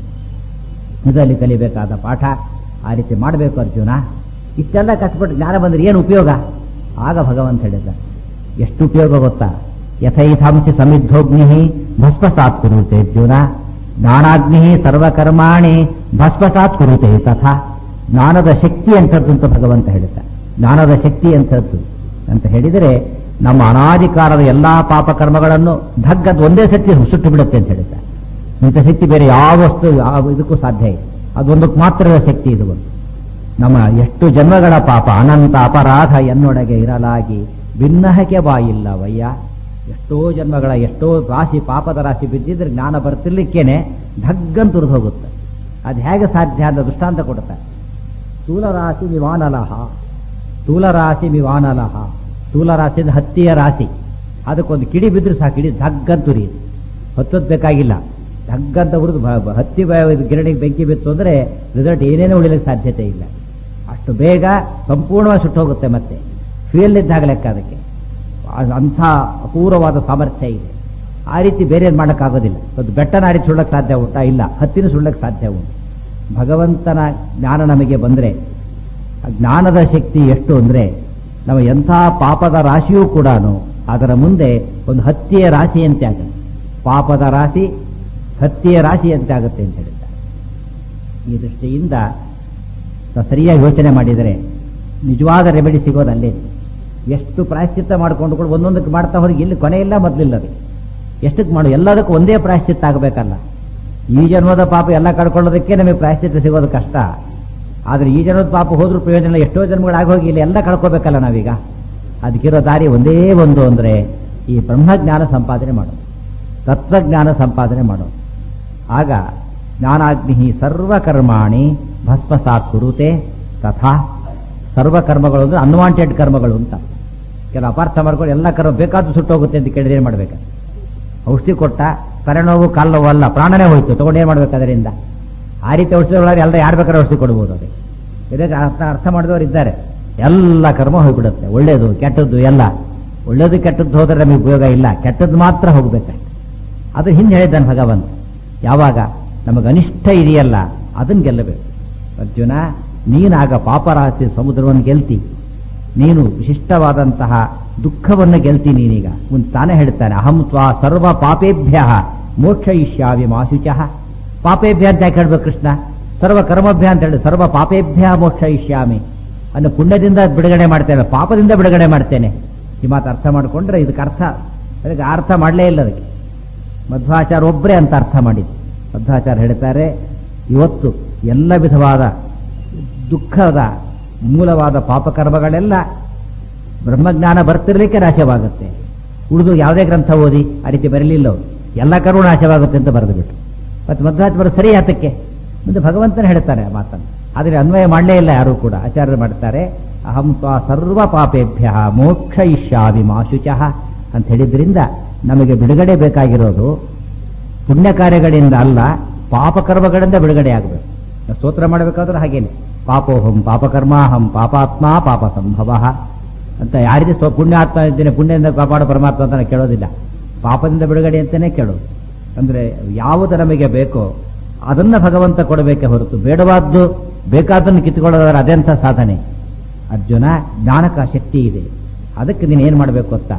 ಇದರಲ್ಲಿ ಕಲಿಬೇಕಾದ ಪಾಠ ಆ ರೀತಿ ಮಾಡಬೇಕು ಅರ್ಜುನ ಇಷ್ಟೆಲ್ಲ ಕಷ್ಟಪಟ್ಟು ಜ್ಞಾನ ಬಂದ್ರೆ ಏನು ಉಪಯೋಗ ಆಗ ಭಗವಂತ ಹೇಳಿದ ಎಷ್ಟು ಉಪಯೋಗ ಗೊತ್ತಾ ಯಥೈಥಾಂಸಿ ಸಮಿದ್ಧೋಗ್ನಿ ಭಸ್ಮಸಾತ್ ಕುರುತೆ ಅರ್ಜುನ ಜ್ಞಾನಾಗ್ನಿ ಸರ್ವಕರ್ಮಾಣಿ ಭಸ್ಮಸಾತ್ ಕುರುತೆ ತಥಾ ಜ್ಞಾನದ ಶಕ್ತಿ ಅಂತದ್ದು ಅಂತ ಭಗವಂತ ಹೇಳುತ್ತ ಜ್ಞಾನದ ಶಕ್ತಿ ಅಂತದ್ದು ಅಂತ ಹೇಳಿದರೆ ನಮ್ಮ ಅನಾದಿಕಾರದ ಎಲ್ಲಾ ಪಾಪ ಕರ್ಮಗಳನ್ನು ಧಗ್ಗದ್ ಒಂದೇ ಸತಿ ಸುಟ್ಟು ಬಿಡುತ್ತೆ ಅಂತ ಹೇಳುತ್ತೆ ಇಂಥ ಶಕ್ತಿ ಬೇರೆ ಯಾವ ವಸ್ತು ಯಾವ ಇದಕ್ಕೂ ಸಾಧ್ಯ ಇಲ್ಲ ಅದೊಂದಕ್ಕೆ ಮಾತ್ರದ ಶಕ್ತಿ ಇದು ಒಂದು ನಮ್ಮ ಎಷ್ಟು ಜನ್ಮಗಳ ಪಾಪ ಅನಂತ ಅಪರಾಧ ಎನ್ನೊಳಗೆ ಇರಲಾಗಿ ಭಿನ್ನಹಕ್ಕೆ ಬಾಯಿಲ್ಲವಯ್ಯ ಎಷ್ಟೋ ಜನ್ಮಗಳ ಎಷ್ಟೋ ರಾಶಿ ಪಾಪದ ರಾಶಿ ಬಿದ್ದಿದ್ರೆ ಜ್ಞಾನ ಬರ್ತಿರ್ಲಿಕ್ಕೇನೆ ಧಗ್ಗಂತ ತುರಿದು ಹೋಗುತ್ತೆ ಅದು ಹೇಗೆ ಸಾಧ್ಯ ಅಂತ ದೃಷ್ಟಾಂತ ಕೊಡುತ್ತಾರೆ ಸ್ಥೂಲರಾಶಿ ವಿಮಾನಲಹ ಸ್ಥೂಲರಾಶಿ ವಿಮಾನಲಹ ಸ್ಥೂಲರಾಶಿ ಅಂದ್ರೆ ಹತ್ತಿಯ ರಾಶಿ ಅದಕ್ಕೊಂದು ಕಿಡಿ ಬಿದ್ದರೆ ಸಾಕು ಕಿಡಿ ಧಗ್ಗಂತ ತುರಿಯುತ್ತೆ ಹತ್ತೋದು ಬೇಕಾಗಿಲ್ಲ ಧಗ್ಗಂತ ಉರಿದು ಬ- ಬ- ಹತ್ತಿ ಬ- ಇದು ಗಿರಣಿಗೆ ಬೆಂಕಿ ಬಿತ್ತು ಅಂದ್ರೆ ರಿಸಲ್ಟ್ ಏನೇನೂ ಉಳಿಲಿಕ್ಕೆ ಸಾಧ್ಯತೆ ಇಲ್ಲ ಅಷ್ಟು ಬೇಗ ಸಂಪೂರ್ಣವಾಗಿ ಸುಟ್ಟು ಹೋಗುತ್ತೆ ಮತ್ತೆ ಫ್ಯೂಯಲ್ ಇದ್ದಾಗ ಲೆಕ್ಕ ಅದಕ್ಕೆ ಆ- ಅಂಥ ಅಪೂರ್ವವಾದ ಸಾಮರ್ಥ್ಯ ಇದೆ ಆ ರೀತಿ ಬೇರೆ ಮಾಡೋಕ್ಕಾಗೋದಿಲ್ಲ ಒಂದು ಬೆಟ್ಟನ ಆ ರೀತಿ ಸುಳ್ಳಕ್ಕೆ ಸಾಧ್ಯ ಉಂಟಾ ಇಲ್ಲ ಹತ್ತಿನ ಸುಳ್ಳಕ್ಕೆ ಸಾಧ್ಯ ಉಂಟು ಭಗವಂತನ ಜ್ಞಾನ ನಮಗೆ ಬಂದರೆ ಆ ಜ್ಞಾನದ ಶಕ್ತಿ ಎಷ್ಟು ಅಂದ್ರೆ ನಮ್ಮ ಎಂಥ ಪಾಪದ ರಾಶಿಯೂ ಕೂಡ ಅದರ ಮುಂದೆ ಒಂದು ಹತ್ತಿಯ ರಾಶಿಯಂತೆ ಆಗುತ್ತೆ ಪಾಪದ ರಾಶಿ ಹತ್ತಿಯ ರಾಶಿಯಂತೆ ಆಗುತ್ತೆ ಅಂತ ಹೇಳಿದ್ದಾರೆ ಈ ದೃಷ್ಟಿಯಿಂದ ಸ- ಸರಿಯಾಗಿ ಯೋಚನೆ ಮಾಡಿದರೆ ನಿಜವಾದ ರೆಮಿಡಿ ಸಿಗೋದು ಅಲ್ಲೇ ಎಷ್ಟು ಪ್ರಾಯಶ್ಚಿತ್ತ ಮಾಡಿಕೊಂಡು ಕೂಡ ಒಂದೊಂದಕ್ಕೆ ಮಾಡ್ತಾ ಹೋಗಿ ಇಲ್ಲಿ ಕೊನೆ ಇಲ್ಲ ಮೊದಲಿಲ್ಲ ಅದು ಎಷ್ಟಕ್ಕೆ ಮಾಡು ಎಲ್ಲದಕ್ಕೂ ಒಂದೇ ಪ್ರಾಯಶ್ಚಿತ್ತ ಆಗಬೇಕಲ್ಲ ಈ ಜನ್ಮದ ಪಾಪ ಎಲ್ಲ ಕಳ್ಕೊಳ್ಳೋದಕ್ಕೆ ನಮಗೆ ಪ್ರಾಯಶ್ಚಿತ್ತ ಸಿಗೋದು ಕಷ್ಟ ಆದ್ರೆ ಈ ಜನ್ಮದ ಪಾಪ ಹೋದ್ರೂ ಪ್ರಯೋಜನ ಇಲ್ಲ ಎಷ್ಟೋ ಜನ್ಮಗಳಾಗಿ ಹೋಗಿ ಇಲ್ಲಿ ಎಲ್ಲ ಕಳ್ಕೋಬೇಕಲ್ಲ ನಾವೀಗ ಅದಕ್ಕಿರೋ ದಾರಿ ಒಂದೇ ಒಂದು ಅಂದ್ರೆ ಈ ಬ್ರಹ್ಮಜ್ಞಾನ ಸಂಪಾದನೆ ಮಾಡೋದು ತತ್ವಜ್ಞಾನ ಸಂಪಾದನೆ ಮಾಡೋದು ಆಗ ಜ್ಞಾನಾಗ್ನಿ ಸರ್ವಕರ್ಮಾಣಿ ಭಸ್ಮಸಾತ್ ಕುರುತೆ ತಥಾ ಸರ್ವಕರ್ಮಗಳು ಅಂದ್ರೆ ಅನ್ವಾಂಟೆಡ್ ಕರ್ಮಗಳು ಅಂತ ಕೆಲವು ಅಪಾರ್ಥ ಮಾಡ್ಕೊಂಡು ಎಲ್ಲ ಕರ್ಮ ಬೇಕಾದ್ರೂ ಸುಟ್ಟೋಗುತ್ತೆ ಅಂತ ಕೇಳಿದ್ರೆ ಏನು ಮಾಡ್ಬೇಕು ಔಷಧಿ ಕೊಟ್ಟ ತಲೆನೋವು ಕಾಲು ನೋವು ಅಲ್ಲ ಪ್ರಾಣನೇ ಹೋಯ್ತು ತಗೊಂಡು ಏನು ಮಾಡ್ಬೇಕು ಅದರಿಂದ ಆ ರೀತಿ ಔಷಧಿಗಳಾದ್ರೆ ಎಲ್ಲ ಯಾರು ಬೇಕಾದ್ರೆ ಔಷಧಿ ಕೊಡ್ಬೋದು ಅದಕ್ಕೆ ಇದಕ್ಕೆ ಅರ್ಥ ಅರ್ಥ ಮಾಡಿದವರು ಇದ್ದಾರೆ ಎಲ್ಲ ಕರ್ಮ ಹೋಗ್ಬಿಡುತ್ತೆ ಒಳ್ಳೇದು ಕೆಟ್ಟದ್ದು ಎಲ್ಲ ಒಳ್ಳೇದು ಕೆಟ್ಟದ್ದು ಹೋದ್ರೆ ನಮಗೆ ಉಪಯೋಗ ಇಲ್ಲ ಕೆಟ್ಟದ್ದು ಮಾತ್ರ ಹೋಗ್ಬೇಕಷ್ಟೆ ಅದು ಹಿಂದೆ ಹೇಳಿದ್ದಾನೆ ಭಗವಂತ ಯಾವಾಗ ನಮಗೆ ಅನಿಷ್ಟ ಇದೆಯಲ್ಲ ಅದನ್ನು ಗೆಲ್ಲಬೇಕು ಅರ್ಜುನ ನೀನಾಗ ಪಾಪರಾಶಿ ಸಮುದ್ರವನ್ನು ಗೆಲ್ತಿ ನೀನು ವಿಶಿಷ್ಟವಾದಂತಹ ದುಃಖವನ್ನು ಗೆಲ್ತಿ ನೀನೀಗ ಮುಂದೆ ತಾನೇ ಹೇಳ್ತಾನೆ ಅಹಂ ತ್ವಾ ಸರ್ವ ಪಾಪೇಭ್ಯ ಮೋಕ್ಷಯಿಷ್ಯಾವಿ ಮಾಶುಚಃ ಪಾಪೇಭ್ಯ ಅಂತ ಯಾಕೆ ಹೇಳ್ಬೇಕು ಕೃಷ್ಣ ಸರ್ವ ಕರ್ಮಭ್ಯ ಅಂತ ಹೇಳಿ ಸರ್ವ ಪಾಪೇಭ್ಯ ಮೋಕ್ಷಯಿಷ್ಯಾಮಿ ಅನ್ನು ಪುಣ್ಯದಿಂದ ಬಿಡುಗಡೆ ಮಾಡ್ತೇನೆ ಪಾಪದಿಂದ ಬಿಡುಗಡೆ ಮಾಡ್ತೇನೆ ಈ ಮಾತು ಅರ್ಥ ಮಾಡಿಕೊಂಡ್ರೆ ಇದಕ್ಕೆ ಅರ್ಥ ಅದಕ್ಕೆ ಅರ್ಥ ಮಾಡಲೇ ಇಲ್ಲ ಅದಕ್ಕೆ ಮಧ್ವಾಚಾರ ಒಬ್ಬರೇ ಅಂತ ಅರ್ಥ ಮಾಡಿದ್ದು ಮಧ್ವಾಚಾರ ಹೇಳ್ತಾರೆ ಇವತ್ತು ಎಲ್ಲ ವಿಧವಾದ ದುಃಖದ ಮೂಲವಾದ ಪಾಪಕರ್ಮಗಳೆಲ್ಲ ಬ್ರಹ್ಮಜ್ಞಾನ ಬರ್ತಿರ್ಲಿಕ್ಕೆ ನಾಶವಾಗುತ್ತೆ ಉಳಿದು ಯಾವುದೇ ಗ್ರಂಥ ಓದಿ ಆ ರೀತಿ ಬರಲಿಲ್ಲ ಅವರು ಎಲ್ಲ ಕರ್ಮ ನಾಶವಾಗುತ್ತೆ ಅಂತ ಬರೆದು ಬಿಟ್ಟು ಮತ್ತೆ ಮಧ್ವಾಚಾರ ಸರಿ ಆತಕ್ಕೆ ಮುಂದೆ ಭಗವಂತನ ಹೇಳ್ತಾರೆ ಆ ಮಾತನ್ನು ಆದರೆ ಅನ್ವಯ ಮಾಡಲೇ ಇಲ್ಲ ಯಾರು ಕೂಡ ಆಚಾರ್ಯರು ಮಾಡ್ತಾರೆ ಅಹಂ ತ್ವಾ ಸರ್ವ ಪಾಪೇಭ್ಯ ಮೋಕ್ಷ ಇಷ್ಯಾವಿ ಮಾಶುಚಃ ಅಂತ ಹೇಳಿದ್ರಿಂದ ನಮಗೆ ಬಿಡುಗಡೆ ಬೇಕಾಗಿರೋದು ಪುಣ್ಯ ಕಾರ್ಯಗಳಿಂದ ಅಲ್ಲ ಪಾಪಕರ್ಮಗಳಿಂದ ಬಿಡುಗಡೆ ಆಗಬೇಕು ಸ್ತೋತ್ರ ಮಾಡಬೇಕಾದ್ರೂ ಹಾಗೇನೆ ಪಾಪೋಹಂ ಪಾಪಕರ್ಮಾಹಂ ಪಾಪಾತ್ಮ ಪಾಪ ಸಂಭವ ಅಂತ ಯಾರಿಗೆ ಸ್ವ ಪುಣ್ಯಾತ್ಮ ಇದ್ದೇನೆ ಪುಣ್ಯದಿಂದ ಕಾಪಾಡೋ ಪರಮಾತ್ಮ ಅಂತ ನಾನು ಕೇಳೋದಿಲ್ಲ ಪಾಪದಿಂದ ಬಿಡುಗಡೆ ಅಂತಾನೆ ಕೇಳೋದು ಅಂದ್ರೆ ಯಾವುದು ನಮಗೆ ಬೇಕೋ ಅದನ್ನ ಭಗವಂತ ಕೊಡಬೇಕೆ ಹೊರತು ಬೇಡವಾದ್ದು ಬೇಕಾದನ್ನು ಕಿತ್ತುಕೊಳ್ಳೋದಾದ್ರೆ ಅದೆಂಥ ಸಾಧನೆ ಅರ್ಜುನ ಜ್ಞಾನಕ ಶಕ್ತಿ ಇದೆ ಅದಕ್ಕೆ ನೀನು ಏನು ಮಾಡಬೇಕು ಗೊತ್ತಾ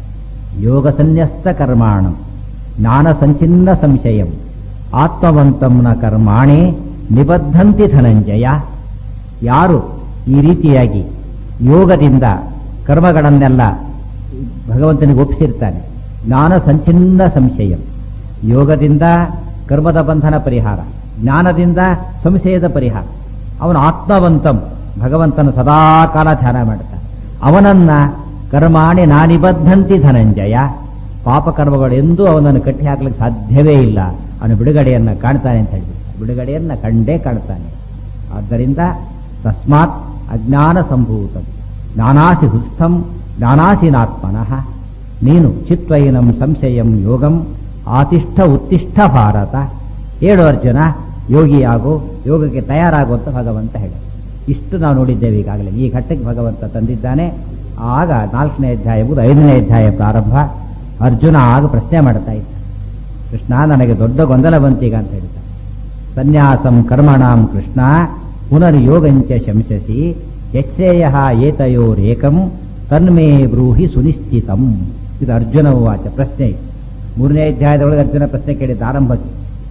ಯೋಗ ಸನ್ಯಸ್ತ ಕರ್ಮಾಣಂ ಜ್ಞಾನ ಸಂಚಿನ್ನ ಸಂಶಯಂ ಆತ್ಮವಂತಂನ ಕರ್ಮಾಣಿ ನಿಬದ್ಧಂತಿ ಧನಂಜಯ ಯಾರು ಈ ರೀತಿಯಾಗಿ ಯೋಗದಿಂದ ಕರ್ಮಗಳನ್ನೆಲ್ಲ ಭಗವಂತನಿಗೆ ಒಪ್ಪಿಸಿರ್ತಾನೆ ಜ್ಞಾನ ಸಂಚಿನ್ನ ಸಂಶಯಂ ಯೋಗದಿಂದ ಕರ್ಮದ ಬಂಧನ ಪರಿಹಾರ ಜ್ಞಾನದಿಂದ ಸಂಶಯದ ಪರಿಹಾರ ಅವನು ಆತ್ಮವಂತಂ ಭಗವಂತನ ಸದಾಕಾಲ ಧ್ಯಾನ ಮಾಡ್ತಾನೆ ಅವನನ್ನ ಕರ್ಮಾಣಿ ನಾನಿಬದ್ಧಂತಿ ಧನಂಜಯ ಪಾಪಕರ್ಮಗಳು ಎಂದೂ ಅವನನ್ನು ಕಟ್ಟಿ ಹಾಕ್ಲಿಕ್ಕೆ ಸಾಧ್ಯವೇ ಇಲ್ಲ ಅವನು ಬಿಡುಗಡೆಯನ್ನ ಕಾಣ್ತಾನೆ ಅಂತ ಹೇಳಿದ್ರು ಬಿಡುಗಡೆಯನ್ನ ಕಂಡೇ ಕಾಣ್ತಾನೆ ಆದ್ದರಿಂದ ತಸ್ಮಾತ್ ಅಜ್ಞಾನ ಸಂಭೂತಂ ಜ್ಞಾನಾಸಿ ಹುಸ್ಥಂ ಜ್ಞಾನಾಸಿನಾತ್ಮನಃ ನೀನು ಚಿತ್ವೈನಂ ಸಂಶಯಂ ಯೋಗಂ ಆತಿಷ್ಠ ಉತ್ತಿಷ್ಠ ಭಾರತ ಹೇಳು ಅರ್ಜುನ ಯೋಗಿಯಾಗು ಯೋಗಕ್ಕೆ ತಯಾರಾಗು ಅಂತ ಭಗವಂತ ಹೇಳಿ ಇಷ್ಟು ನಾವು ನೋಡಿದ್ದೇವೆ ಈಗಾಗಲೇ ಈ ಘಟ್ಟಕ್ಕೆ ಭಗವಂತ ತಂದಿದ್ದಾನೆ ಆಗ ನಾಲ್ಕನೇ ಅಧ್ಯಾಯ ಮುಗಿದು ಐದನೇ ಅಧ್ಯಾಯ ಪ್ರಾರಂಭ ಅರ್ಜುನ ಆಗ ಪ್ರಶ್ನೆ ಮಾಡ್ತಾ ಇದ್ದ ಕೃಷ್ಣ ನನಗೆ ದೊಡ್ಡ ಗೊಂದಲ ಬಂತೀಗ ಅಂತ ಹೇಳ್ತಾನೆ ಸನ್ಯಾಸಂ ಕರ್ಮಣಾಂ ಕೃಷ್ಣ ಪುನರ್ಯೋಗಂಚ ಶಂಸಸಿ ಯಶ್ರೇಯ ಏತಯೋರೇಕಂ ತನ್ಮೇ ಬ್ರೂಹಿ ಸುನಿಶ್ಚಿತಂ ಇದು ಅರ್ಜುನ ವಾಚ ಪ್ರಶ್ನೆ ಮೂರನೇ ಅಧ್ಯಾಯದೊಳಗೆ ಅರ್ಜುನ ಪ್ರಶ್ನೆ ಕೇಳಿದ್ದ ಆರಂಭಕ್ಕೆ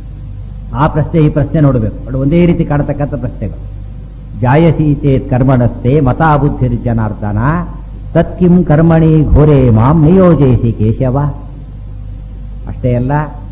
ಆ ಪ್ರಶ್ನೆ ಈ ಪ್ರಶ್ನೆ ನೋಡಬೇಕು ಅದು ಒಂದೇ ರೀತಿ ಕಾಣತಕ್ಕಂಥ ಪ್ರಶ್ನೆಗಳು ಜಾಯಸಿ ಚೇತ್ ಕರ್ಮಣಸ್ತೆ ಮತಾ ಬುದ್ಧಿರ್ಜನಾರ್ದನ ತತ್ಕಿಂ ಕರ್ಮಣಿ ಘೋರೆ ಮಾಂ ನಿಯೋಜಯಿಸಿ ಕೇಶವ ಅಷ್ಟೇ ಅಲ್ಲ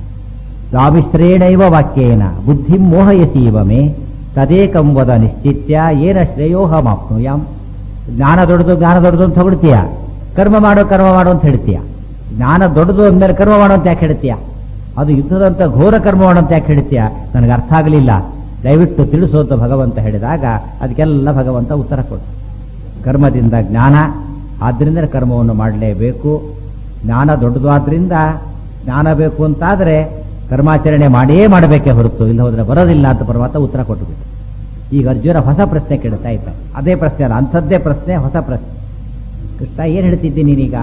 ಸ್ವಾಮಿಶ್ರೇಣೈವ ವಾಕ್ಯೇನ ಬುದ್ಧಿಂ ಮೋಹಯಸೀವ ಮೇ ತದೇಕಂ ವದ ನಿಶ್ಚಿತ್ಯ ಏನ ಶ್ರೇಯೋಹಮಾಪ್ನುಯಾಂ ಜ್ಞಾನ ದೊಡ್ಡದು ಜ್ಞಾನ ದೊಡ್ಡದು ಅಂತ ಹೊಗಳ್ತೀಯ ಕರ್ಮ ಮಾಡೋ ಕರ್ಮ ಮಾಡೋ ಅಂತ ಹೇಳ್ತೀಯ ಜ್ಞಾನ ದೊಡ್ಡದು ಅಂದ್ಮೇಲೆ ಕರ್ಮ ಮಾಡೋ ಅಂತ ಯಾಕೆ ಹೇಳ್ತೀಯ ಅದು ಯುದ್ಧದಂತ ಘೋರ ಕರ್ಮ ಮಾಡೋ ಅಂತ ಯಾಕೆ ಹೇಳ್ತೀಯ ನನಗೆ ಅರ್ಥ ಆಗಲಿಲ್ಲ ದಯವಿಟ್ಟು ತಿಳಿಸು ಅಂತ ಭಗವಂತ ಹೇಳಿದಾಗ ಅದಕ್ಕೆಲ್ಲ ಭಗವಂತ ಉತ್ತರ ಕೊಟ್ಟು ಕರ್ಮದಿಂದ ಜ್ಞಾನ ಆದ್ದರಿಂದ ಕರ್ಮವನ್ನು ಮಾಡಲೇಬೇಕು ಜ್ಞಾನ ದೊಡ್ಡದು ಆದ್ರಿಂದ ಜ್ಞಾನ ಬೇಕು ಅಂತಾದರೆ ಕರ್ಮಾಚರಣೆ ಮಾಡಿಯೇ ಮಾಡಬೇಕೇ ಹೊರತು ಇಲ್ಲ ಹೋದ್ರೆ ಬರೋದಿಲ್ಲ ಅಂತ ಪರಮಾತ್ಮ ಉತ್ತರ ಕೊಟ್ಟುಬಿಟ್ಟು ಈಗ ಅರ್ಜುನ ಹೊಸ ಪ್ರಶ್ನೆ ಕೇಳ್ತಾ ಇದ್ದ ಅದೇ ಪ್ರಶ್ನೆ ಅಲ್ಲ ಅಂಥದ್ದೇ ಪ್ರಶ್ನೆ ಹೊಸ ಪ್ರಶ್ನೆ ಕೃಷ್ಣ ಏನು ಹೇಳ್ತಿದ್ದೀನಿ ನೀನೀಗ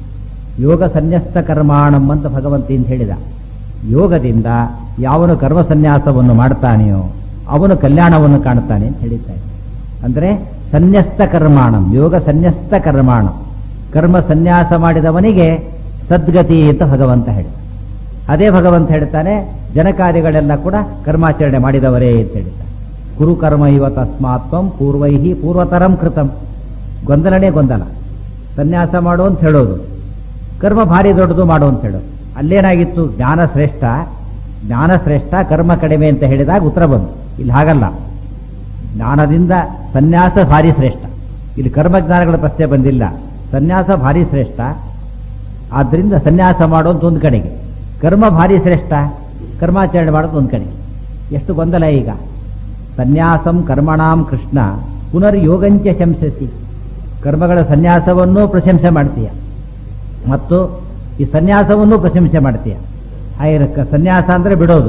ಯೋಗ ಸನ್ಯಸ್ತ ಕರ್ಮಾಣಂ ಅಂತ ಭಗವಂತ ಇಂದ ಹೇಳಿದ ಯೋಗದಿಂದ ಯಾವನು ಕರ್ಮ ಸನ್ಯಾಸವನ್ನು ಮಾಡ್ತಾನೆಯೋ ಅವನು ಕಲ್ಯಾಣವನ್ನು ಕಾಣ್ತಾನೆ ಅಂತ ಹೇಳಿದ್ದಾನೆ ಅಂದ್ರೆ ಸನ್ಯಸ್ತ ಕರ್ಮಾಣಂ ಯೋಗ ಸನ್ಯಸ್ತ ಕರ್ಮಾಣಂ ಕರ್ಮ ಸನ್ಯಾಸ ಮಾಡಿದವನಿಗೆ ಸದ್ಗತಿ ಅಂತ ಭಗವಂತ ಹೇಳಿದ ಅದೇ ಭಗವಂತ ಹೇಳ್ತಾನೆ ಜನಕಾರ್ಯಗಳೆಲ್ಲ ಕೂಡ ಕರ್ಮಾಚರಣೆ ಮಾಡಿದವರೇ ಅಂತ ಹೇಳಿದ್ದಾನೆ ಕುರು ಕರ್ಮ ಇವ ತಸ್ಮಾತ್ವಂ ಪೂರ್ವೈಹಿ ಪೂರ್ವತರಂ ಕೃತಂ ಗೊಂದಲನೇ ಗೊಂದಲ ಸನ್ಯಾಸ ಮಾಡು ಅಂತ ಹೇಳೋದು ಕರ್ಮ ಭಾರಿ ದೊಡ್ಡದು ಮಾಡು ಅಂತ ಹೇಳೋದು ಅಲ್ಲೇನಾಗಿತ್ತು ಜ್ಞಾನ ಶ್ರೇಷ್ಠ ಜ್ಞಾನ ಶ್ರೇಷ್ಠ ಕರ್ಮ ಕಡಿಮೆ ಅಂತ ಹೇಳಿದಾಗ ಉತ್ತರ ಬಂತು ಇಲ್ಲಿ ಹಾಗಲ್ಲ ಜ್ಞಾನದಿಂದ ಸನ್ಯಾಸ ಭಾರಿ ಶ್ರೇಷ್ಠ ಇಲ್ಲಿ ಕರ್ಮಜ್ಞಾನಗಳ ಪ್ರಶ್ನೆ ಬಂದಿಲ್ಲ ಸನ್ಯಾಸ ಭಾರಿ ಶ್ರೇಷ್ಠ ಆದ್ರಿಂದ ಸನ್ಯಾಸ ಮಾಡೋದು ಒಂದು ಕಡೆಗೆ ಕರ್ಮ ಭಾರಿ ಶ್ರೇಷ್ಠ ಕರ್ಮಾಚರಣೆ ಮಾಡೋದು ಒಂದು ಕಡೆಗೆ ಎಷ್ಟು ಗೊಂದಲ ಈಗ ಸನ್ಯಾಸಂ ಕರ್ಮಣಾಂ ಕೃಷ್ಣ ಪುನರ್ಯೋಗಂಚ ಶಂಸಸಿ ಕರ್ಮಗಳ ಸನ್ಯಾಸವನ್ನೂ ಪ್ರಶಂಸೆ ಮಾಡ್ತೀಯ ಮತ್ತು ಈ ಸನ್ಯಾಸವನ್ನೂ ಪ್ರಶಂಸೆ ಮಾಡ್ತೀಯ ಹಾಗೆ ಕ- ಸನ್ಯಾಸ ಅಂದ್ರೆ ಬಿಡೋದು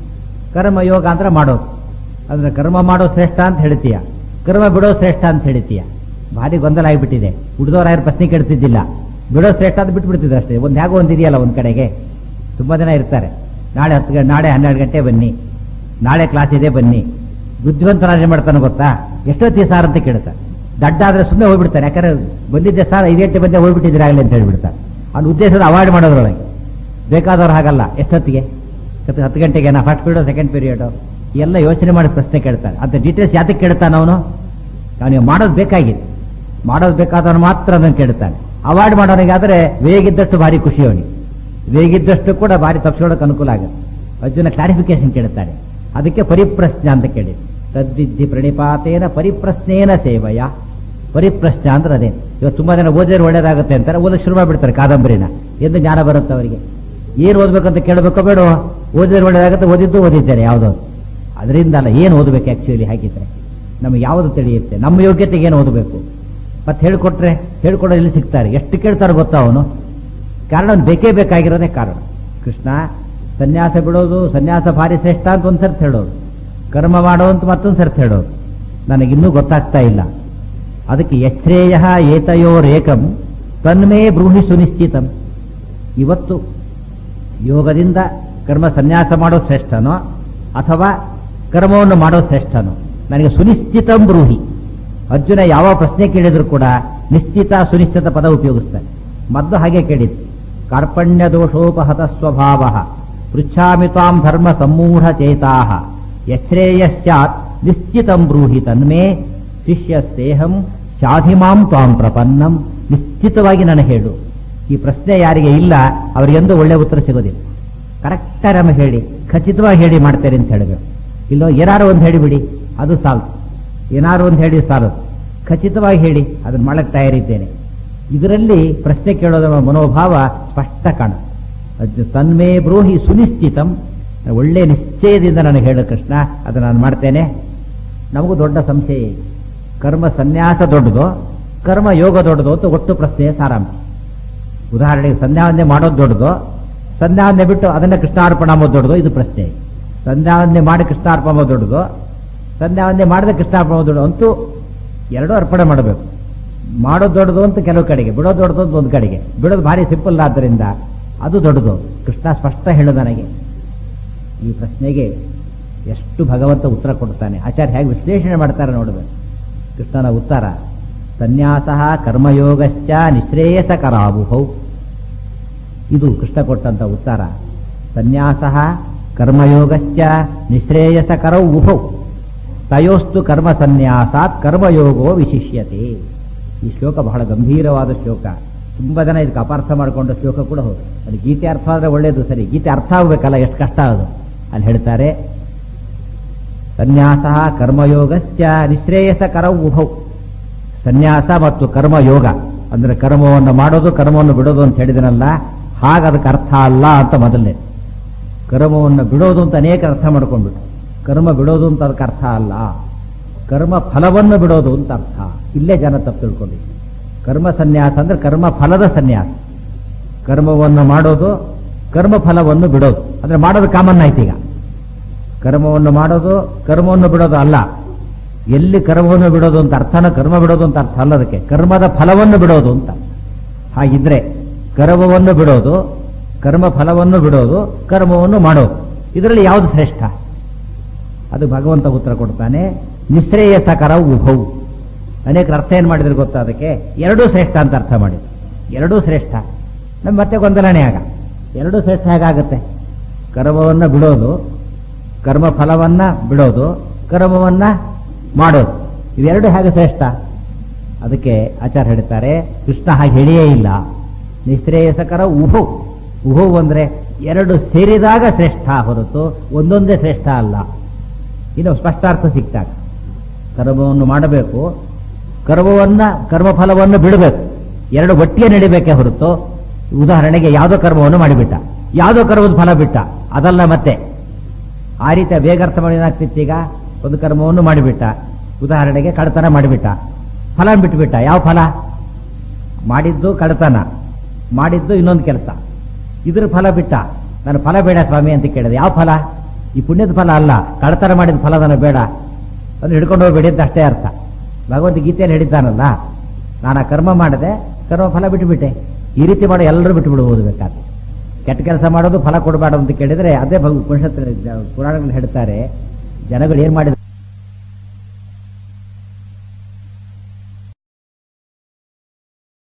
ಕರ್ಮಯೋಗ ಅಂದ್ರೆ ಮಾಡೋದು ಅಂದ್ರೆ ಕರ್ಮ ಮಾಡೋ ಶ್ರೇಷ್ಠ ಅಂತ ಹೇಳ್ತೀಯ ಕರ್ಮ ಬಿಡೋ ಶ್ರೇಷ್ಠ ಅಂತ ಹೇಳ್ತೀಯ ಭಾರಿ ಗೊಂದಲ ಆಗಿಬಿಟ್ಟಿದೆ ಹುಡ್ದವ್ರು ಯಾರು ಪ್ರಶ್ನೆ ಕೇಳ್ತಿದ್ದಿಲ್ಲ ಬಿಡೋ ಶ್ರೇಷ್ಠ ಅಂತ ಬಿಟ್ಬಿಡ್ತಿದ್ರು ಅಷ್ಟೇ ಒಂದು ಹೇಗೋ ಒಂದಿದೆಯಲ್ಲ ಒಂದು ಕಡೆಗೆ ತುಂಬಾ ಜನ ಇರ್ತಾರೆ ನಾಳೆ ಹತ್ತು ಗ- ನಾಳೆ ಹನ್ನೆರಡು ಗಂಟೆ ಬನ್ನಿ ನಾಳೆ ಕ್ಲಾಸ್ ಇದೆ ಬನ್ನಿ ಬುದ್ಧಿವಂತರಾಜ ಏನ್ ಮಾಡ್ತಾನೆ ಗೊತ್ತಾ ಎಷ್ಟೊತ್ತಿ ಸಾರ್ ಅಂತ ಕೇಳ್ತಾರೆ ದಡ್ಡ ಆದ್ರೆ ಸುಮ್ಮನೆ ಹೋಗ್ಬಿಡ್ತಾನೆ ಯಾಕಂದ್ರೆ ಬಂದಿದ್ದೆ ಸಾರ್ ಐದು ಗಂಟೆ ಬಂದೆ ಹೋಗ್ಬಿಟ್ಟಿದ್ದೀರಾಗಲಿ ಅಂತ ಹೇಳ್ಬಿಡ್ತಾರೆ ಅವ್ನ ಉದ್ದೇಶದ ಅವಾಯ್ಡ್ ಮಾಡೋದ್ರೊಳಗೆ ಬೇಕಾದವ್ರು ಹಾಗಲ್ಲ ಎಷ್ಟೊತ್ತಿಗೆ ಹತ್ತು ಹತ್ತು ಗಂಟೆಗೆ ನಾ ಫಸ್ಟ್ ಪೀರಿಯಡ್ ಸೆಕೆಂಡ್ ಪೀರಿಯಡ್ ಎಲ್ಲ ಯೋಚನೆ ಮಾಡಿ ಪ್ರಶ್ನೆ ಕೇಳ್ತಾನೆ ಅಂತ ಡೀಟೇಲ್ಸ್ ಯಾತಕ್ಕೆ ಕೇಳ್ತಾನೆ ಅವನು ಅವನಿಗೆ ಮಾಡೋದು ಬೇಕಾಗಿದೆ ಮಾಡೋದು ಬೇಕಾದವನು ಮಾತ್ರ ಅದನ್ನು ಕೇಳ್ತಾನೆ ಅವಾಯ್ಡ್ ಮಾಡೋನಿಗಾದ್ರೆ ವೇಗಿದ್ದಷ್ಟು ಭಾರಿ ಖುಷಿ ಅವನಿಗೆ ವೇಗಿದ್ದಷ್ಟು ಕೂಡ ಭಾರಿ ತಪ್ಪಿಸೋಡಕ್ಕೆ ಅನುಕೂಲ ಆಗುತ್ತೆ ಅರ್ಜುನ ಕ್ಲಾರಿಫಿಕೇಶನ್ ಕೇಳ್ತಾನೆ ಅದಕ್ಕೆ ಪರಿಪ್ರಶ್ನೆ ಅಂತ ಕೇಳಿ ತದ್ವಿದ್ಧಿ ಪ್ರಣಿಪಾತೇನ ಪರಿಪ್ರಶ್ನೇನ ಸೇವಯ ಪರಿಪ್ರಶ್ನೆ ಅಂದ್ರೆ ಅದೇ ಇವತ್ತು ತುಂಬಾ ಜನ ಓದಿದ್ರೆ ಒಳ್ಳೇದಾಗುತ್ತೆ ಅಂತಾರೆ ಓದಕ್ಕೆ ಶುರು ಮಾಡ್ಬಿಡ್ತಾರೆ ಕಾದಂಬರಿನ ಎಂದು ಜ್ಞಾನ ಬರುತ್ತೆ ಅವರಿಗೆ ಏನು ಓದ್ಬೇಕಂತ ಕೇಳಬೇಕೋ ಬೇಡ ಓದಿದ್ರೆ ಒಳ್ಳೇದಾಗುತ್ತೆ ಓದಿದ್ದು ಓದಿದ್ದೇನೆ ಯಾವುದೋ ಅದರಿಂದ ಅಲ್ಲ ಏನು ಓದಬೇಕು ಆಕ್ಚುಲಿ ಹಾಗಿದ್ರೆ ನಮಗೆ ಯಾವುದು ತಿಳಿಯುತ್ತೆ ನಮ್ಮ ಯೋಗ್ಯತೆಗೆ ಏನು ಓದಬೇಕು ಮತ್ತೆ ಹೇಳ್ಕೊಟ್ರೆ ಹೇಳ್ಕೊಡೋ ಎಲ್ಲಿ ಸಿಗ್ತಾರೆ ಎಷ್ಟು ಕೇಳ್ತಾರೆ ಗೊತ್ತಾ ಅವನು ಕಾರಣ ಅವ್ನು ಬೇಕೇ ಬೇಕಾಗಿರೋದೇ ಕಾರಣ ಕೃಷ್ಣ ಸನ್ಯಾಸ ಬಿಡೋದು ಸನ್ಯಾಸ ಭಾರಿ ಶ್ರೇಷ್ಠ ಅಂತ ಒಂದ್ ಸರ್ತಿ ಹೇಳೋದು ಕರ್ಮ ಮಾಡೋ ಅಂತ ಮತ್ತೊಂದು ಸರ್ತಿ ಹೇಳೋದು ನನಗಿನ್ನೂ ಗೊತ್ತಾಗ್ತಾ ಇಲ್ಲ ಅದಕ್ಕೆ ಯಚ್ಛ್ರೇಯ ಏತಯೋರೇಕಂ ತನ್ಮೇ ಬ್ರೂಹಿ ಸುನಿಶ್ಚಿತಂ ಇವತ್ತು ಯೋಗದಿಂದ ಕರ್ಮ ಸನ್ಯಾಸ ಮಾಡೋ ಶ್ರೇಷ್ಠನೋ ಅಥವಾ ಕರ್ಮವನ್ನು ಮಾಡೋ ಶ್ರೇಷ್ಠನೋ ನನಗೆ ಸುನಿಶ್ಚಿತಂ ಬ್ರೂಹಿ ಅರ್ಜುನ ಯಾವ ಪ್ರಶ್ನೆ ಕೇಳಿದ್ರು ಕೂಡ ನಿಶ್ಚಿತ ಸುನಿಶ್ಚಿತ ಪದ ಉಪಯೋಗಿಸ್ತಾನೆ ಮದ್ದು ಹಾಗೆ ಕೇಳಿದ್ದು ಕಾರ್ಪಣ್ಯ ದೋಷೋಪಹತ ಸ್ವಭಾವ ಪೃಚ್ಛಾಮಿ ತ್ವಾಂ ಧರ್ಮ ಸಮ್ಮೂಢ ಚೇತಾ ಯಶ್ರೇಯ ಸ್ಯಾತ್ ನಿಶ್ಚಿತಂ ಬ್ರೂಹಿ ತನ್ಮೇ ಶಿಷ್ಯ ಸ್ನೇಹಂ ಶಾಧಿಮಾಂ ತ್ವಾಂ ಪ್ರಪನ್ನಂ ನಿಶ್ಚಿತವಾಗಿ ನನಗೆ ಹೇಳು ಈ ಪ್ರಶ್ನೆ ಯಾರಿಗೆ ಇಲ್ಲ ಅವರಿಗೆಂದು ಒಳ್ಳೆ ಉತ್ತರ ಸಿಗೋದಿಲ್ಲ ಕರೆಕ್ಟಾಗಿ ನಮಗೆ ಹೇಳಿ ಖಚಿತವಾಗಿ ಹೇಳಿ ಮಾಡ್ತೇನೆ ಅಂತ ಹೇಳಬೇಕು ಇಲ್ಲೋ ಏನಾರು ಒಂದು ಹೇಳಿಬಿಡಿ ಅದು ಸಾಲ್ತು ಏನಾರು ಒಂದು ಹೇಳಿ ಸಾಲದು ಖಚಿತವಾಗಿ ಹೇಳಿ ಅದನ್ನ ಮಾಡಕ್ಕೆ ತಯಾರಿದ್ದೇನೆ ಇದರಲ್ಲಿ ಪ್ರಶ್ನೆ ಕೇಳೋದರ ಮನೋಭಾವ ಸ್ಪಷ್ಟ ಕಾಣ ಅದು ತನ್ಮೇ ಬ್ರೋಹಿ ಸುನಿಶ್ಚಿತಂ ಒಳ್ಳೆ ನಿಶ್ಚಯದಿಂದ ನನಗೆ ಹೇಳು ಕೃಷ್ಣ ಅದು ನಾನು ಮಾಡ್ತೇನೆ ನಮಗೂ ದೊಡ್ಡ ಸಂಶಯ ಇದೆ. ಕರ್ಮ ಸನ್ಯಾಸ ದೊಡ್ಡದು ಕರ್ಮ ಯೋಗ ದೊಡ್ಡದು ಅಂತ ಒಟ್ಟು ಪ್ರಶ್ನೆಯ ಸಾರಾಂಶ ಉದಾಹರಣೆಗೆ ಸಂಧ್ಯಾವಂದನೆ ಮಾಡೋದು ದೊಡ್ಡದು ಸಂಧ್ಯಾವಂದನೆ ಬಿಟ್ಟು ಅದನ್ನ ಕೃಷ್ಣಾರ್ಪಣ ಮಾಡೋದು ದೊಡ್ಡದು ಇದು ಪ್ರಶ್ನೆ ಸಂಧ್ಯಾವಂದನೆ ಮಾಡಿ ಕೃಷ್ಣಾರ್ಪಣ ಮಾಡೋದು ದೊಡ್ಡದು ಸಂಧ್ಯಾವಂದನೆ ಮಾಡದೆ ಕೃಷ್ಣಾರ್ಪಣ ಮಾಡೋದು ದೊಡ್ಡದು ಅಂತೂ ಎರಡೂ ಅರ್ಪಣೆ ಮಾಡಬೇಕು ಮಾಡೋದು ದೊಡ್ಡದು ಅಂತ ಕೆಲವು ಕಡೆಗೆ ಬಿಡೋದು ದೊಡ್ಡದು ಅಂತ ಒಂದು ಕಡೆಗೆ ಬಿಡೋದು ಭಾರಿ ಸಿಂಪಲ್ ಆದ್ದರಿಂದ ಅದು ದೊಡ್ಡದು ಕೃಷ್ಣ ಸ್ಪಷ್ಟ ಹೇಳು ನನಗೆ ಈ ಪ್ರಶ್ನೆಗೆ ಎಷ್ಟು ಭಗವಂತ ಉತ್ತರ ಕೊಡ್ತಾನೆ ಆಚಾರ್ಯ ಹೇಗೆ ವಿಶ್ಲೇಷಣೆ ಮಾಡ್ತಾರೆ ನೋಡಬೇಕು ಕೃಷ್ಣನ ಉತ್ತರ ಸನ್ಯಾಸ ಕರ್ಮಯೋಗಶ್ಚ ನಿಶ್ರೇಯಸಕರಾವುಹೌ ಇದು ಕೃಷ್ಣ ಕೊಟ್ಟಂತ ಉತ್ತರ ಸನ್ಯಾಸ ಕರ್ಮಯೋಗಶ್ಚ ನಿಶ್ರೇಯಸಕರೌ ಉಭೌ ತಯೋಸ್ತು ಕರ್ಮ ಸನ್ಯಾಸಾತ್ ಕರ್ಮಯೋಗೋ ವಿಶಿಷ್ಯತೆ ಈ ಶ್ಲೋಕ ಬಹಳ ಗಂಭೀರವಾದ ಶ್ಲೋಕ ತುಂಬಾ ಜನ ಇದಕ್ಕೆ ಅಪಾರ್ಥ ಮಾಡಿಕೊಂಡ ಶ್ಲೋಕ ಕೂಡ ಹೌದು ಅದು ಗೀತೆ ಅರ್ಥ ಆದ್ರೆ ಒಳ್ಳೇದು ಸರಿ ಗೀತೆ ಅರ್ಥ ಆಗ್ಬೇಕಲ್ಲ ಎಷ್ಟು ಕಷ್ಟ ಅದು ಅಲ್ಲಿ ಹೇಳ್ತಾರೆ ಸನ್ಯಾಸ ಕರ್ಮಯೋಗಶ್ಚ ನಿಶ್ರೇಯಸಕರ ಉಭೌ ಸನ್ಯಾಸ ಮತ್ತು ಕರ್ಮಯೋಗ ಅಂದ್ರೆ ಕರ್ಮವನ್ನು ಮಾಡೋದು ಕರ್ಮವನ್ನು ಬಿಡೋದು ಅಂತ ಹೇಳಿದನಲ್ಲ ಹಾಗ ಅದಕ್ಕೆ ಅರ್ಥ ಅಲ್ಲ ಅಂತ ಮೊದಲನೇ ಕರ್ಮವನ್ನು ಬಿಡೋದು ಅಂತ ಅನೇಕ ಅರ್ಥ ಮಾಡ್ಕೊಂಡ್ಬಿಟ್ಟು ಕರ್ಮ ಬಿಡೋದು ಅಂತ ಅದಕ್ಕೆ ಅರ್ಥ ಅಲ್ಲ ಕರ್ಮ ಫಲವನ್ನು ಬಿಡೋದು ಅಂತ ಅರ್ಥ ಇಲ್ಲೇ ಜನ ತಪ್ಪು ತಿಳ್ಕೊಂಡು ಕರ್ಮ ಸನ್ಯಾಸ ಅಂದ್ರೆ ಕರ್ಮ ಫಲದ ಸನ್ಯಾಸ ಕರ್ಮವನ್ನು ಮಾಡೋದು ಕರ್ಮ ಫಲವನ್ನು ಬಿಡೋದು ಅಂದ್ರೆ ಮಾಡೋದು ಕಾಮನ್ ಆಯ್ತು ಈಗ ಕರ್ಮವನ್ನು ಮಾಡೋದು ಕರ್ಮವನ್ನು ಬಿಡೋದು ಅಲ್ಲ ಎಲ್ಲಿ ಕರ್ಮವನ್ನು ಬಿಡೋದು ಅಂತ ಅರ್ಥನ ಕರ್ಮ ಬಿಡೋದು ಅಂತ ಅರ್ಥ ಅಲ್ಲ ಅದಕ್ಕೆ ಕರ್ಮದ ಫಲವನ್ನು ಬಿಡೋದು ಅಂತ ಹಾಗಿದ್ರೆ ಕರ್ಮವನ್ನು ಬಿಡೋದು ಕರ್ಮ ಫಲವನ್ನು ಬಿಡೋದು ಕರ್ಮವನ್ನು ಮಾಡೋದು ಇದರಲ್ಲಿ ಯಾವುದು ಶ್ರೇಷ್ಠ ಅದು ಭಗವಂತ ಉತ್ತರ ಕೊಡ್ತಾನೆ ನಿಶ್ರೇಯಸಕರ ಉಭೌ ಅನೇಕರು ಅರ್ಥ ಏನ್ ಮಾಡಿದ್ರೆ ಗೊತ್ತಾ ಅದಕ್ಕೆ ಎರಡೂ ಶ್ರೇಷ್ಠ ಅಂತ ಅರ್ಥ ಮಾಡಿ ಎರಡೂ ಶ್ರೇಷ್ಠ ನಮ್ ಮತ್ತೆ ಗೊಂದಲನೇ ಆಗ ಎರಡೂ ಶ್ರೇಷ್ಠ ಹೇಗಾಗುತ್ತೆ ಕರ್ಮವನ್ನ ಬಿಡೋದು ಕರ್ಮ ಫಲವನ್ನ ಬಿಡೋದು ಕರ್ಮವನ್ನ ಮಾಡೋದು ಇವೆರಡು ಹೇಗೆ ಶ್ರೇಷ್ಠ ಅದಕ್ಕೆ ಆಚಾರ್ಯ ಹೇಳ್ತಾರೆ ಕೃಷ್ಣ ಹಾಗೆ ಹೇಳಿಯೇ ಇಲ್ಲ ನಿಶ್ರೇಯಸಕರ ಉಭು ಉಭು ಅಂದ್ರೆ ಎರಡು ಸೇರಿದಾಗ ಶ್ರೇಷ್ಠ ಹೊರತು ಒಂದೊಂದೇ ಶ್ರೇಷ್ಠ ಅಲ್ಲ ಇದು ಸ್ಪಷ್ಟಾರ್ಥ ಸಿಕ್ತಾಗ ಕರ್ಮವನ್ನು ಮಾಡಬೇಕು ಕರ್ಮವನ್ನ ಕರ್ಮಫಲವನ್ನು ಬಿಡಬೇಕು ಎರಡು ಒಟ್ಟಿಗೆ ನಡಿಬೇಕೇ ಹೊರತು ಉದಾಹರಣೆಗೆ ಯಾವುದೋ ಕರ್ಮವನ್ನು ಮಾಡಿಬಿಟ್ಟ ಯಾವುದೋ ಕರ್ಮದ ಫಲ ಬಿಟ್ಟ ಅದಲ್ಲ ಮತ್ತೆ ಆ ರೀತಿಯ ಬೇಗ ಅರ್ಥ ಮಾಡಿದಾಗ್ತಿತ್ತು ಈಗ ಒಂದು ಕರ್ಮವನ್ನು ಮಾಡಿಬಿಟ್ಟ ಉದಾಹರಣೆಗೆ ಕಡತನ ಮಾಡಿಬಿಟ್ಟ ಫಲ ಬಿಟ್ಟುಬಿಟ್ಟ ಯಾವ ಫಲ ಮಾಡಿದ್ದು ಕಡತನ ಮಾಡಿದ್ದು ಇನ್ನೊಂದು ಕೆಲಸ ಇದ್ರ ಫಲ ಬಿಟ್ಟ ನಾನು ಫಲ ಬೇಡ ಸ್ವಾಮಿ ಅಂತ ಕೇಳಿದೆ ಯಾವ ಫಲ ಈ ಪುಣ್ಯದ ಫಲ ಅಲ್ಲ ಕಡತನ ಮಾಡಿದ ಫಲ ನನಗೆ ಬೇಡ ಅದು ಹಿಡ್ಕೊಂಡು ಹೋಗ್ಬೇಡಿ ಅಂತ ಅಷ್ಟೇ ಅರ್ಥ ಭಗವಂತ ಗೀತೆಯಲ್ಲಿ ಹೇಳಿದ್ದಾನಲ್ಲ ನಾನು ಆ ಕರ್ಮ ಮಾಡಿದೆ ಕರ್ಮ ಫಲ ಬಿಟ್ಟುಬಿಟ್ಟೆ ಈ ರೀತಿ ಮಾಡೋ ಎಲ್ಲರೂ ಬಿಟ್ಟು ಬಿಡ್ಬೋದು ಬೇಕಾದ್ರೆ ಕೆಟ್ಟ ಕೆಲಸ ಮಾಡೋದು ಫಲ ಕೊಡಬಾರ್ದು ಅಂತ ಕೇಳಿದ್ರೆ ಅದೇ ಭಗ ಪುರುಷತ್ರ ಪುರಾಣಗಳು ಹೇಳ್ತಾರೆ ಜನಗಳು ಏನ್ ಮಾಡಿದ್ರು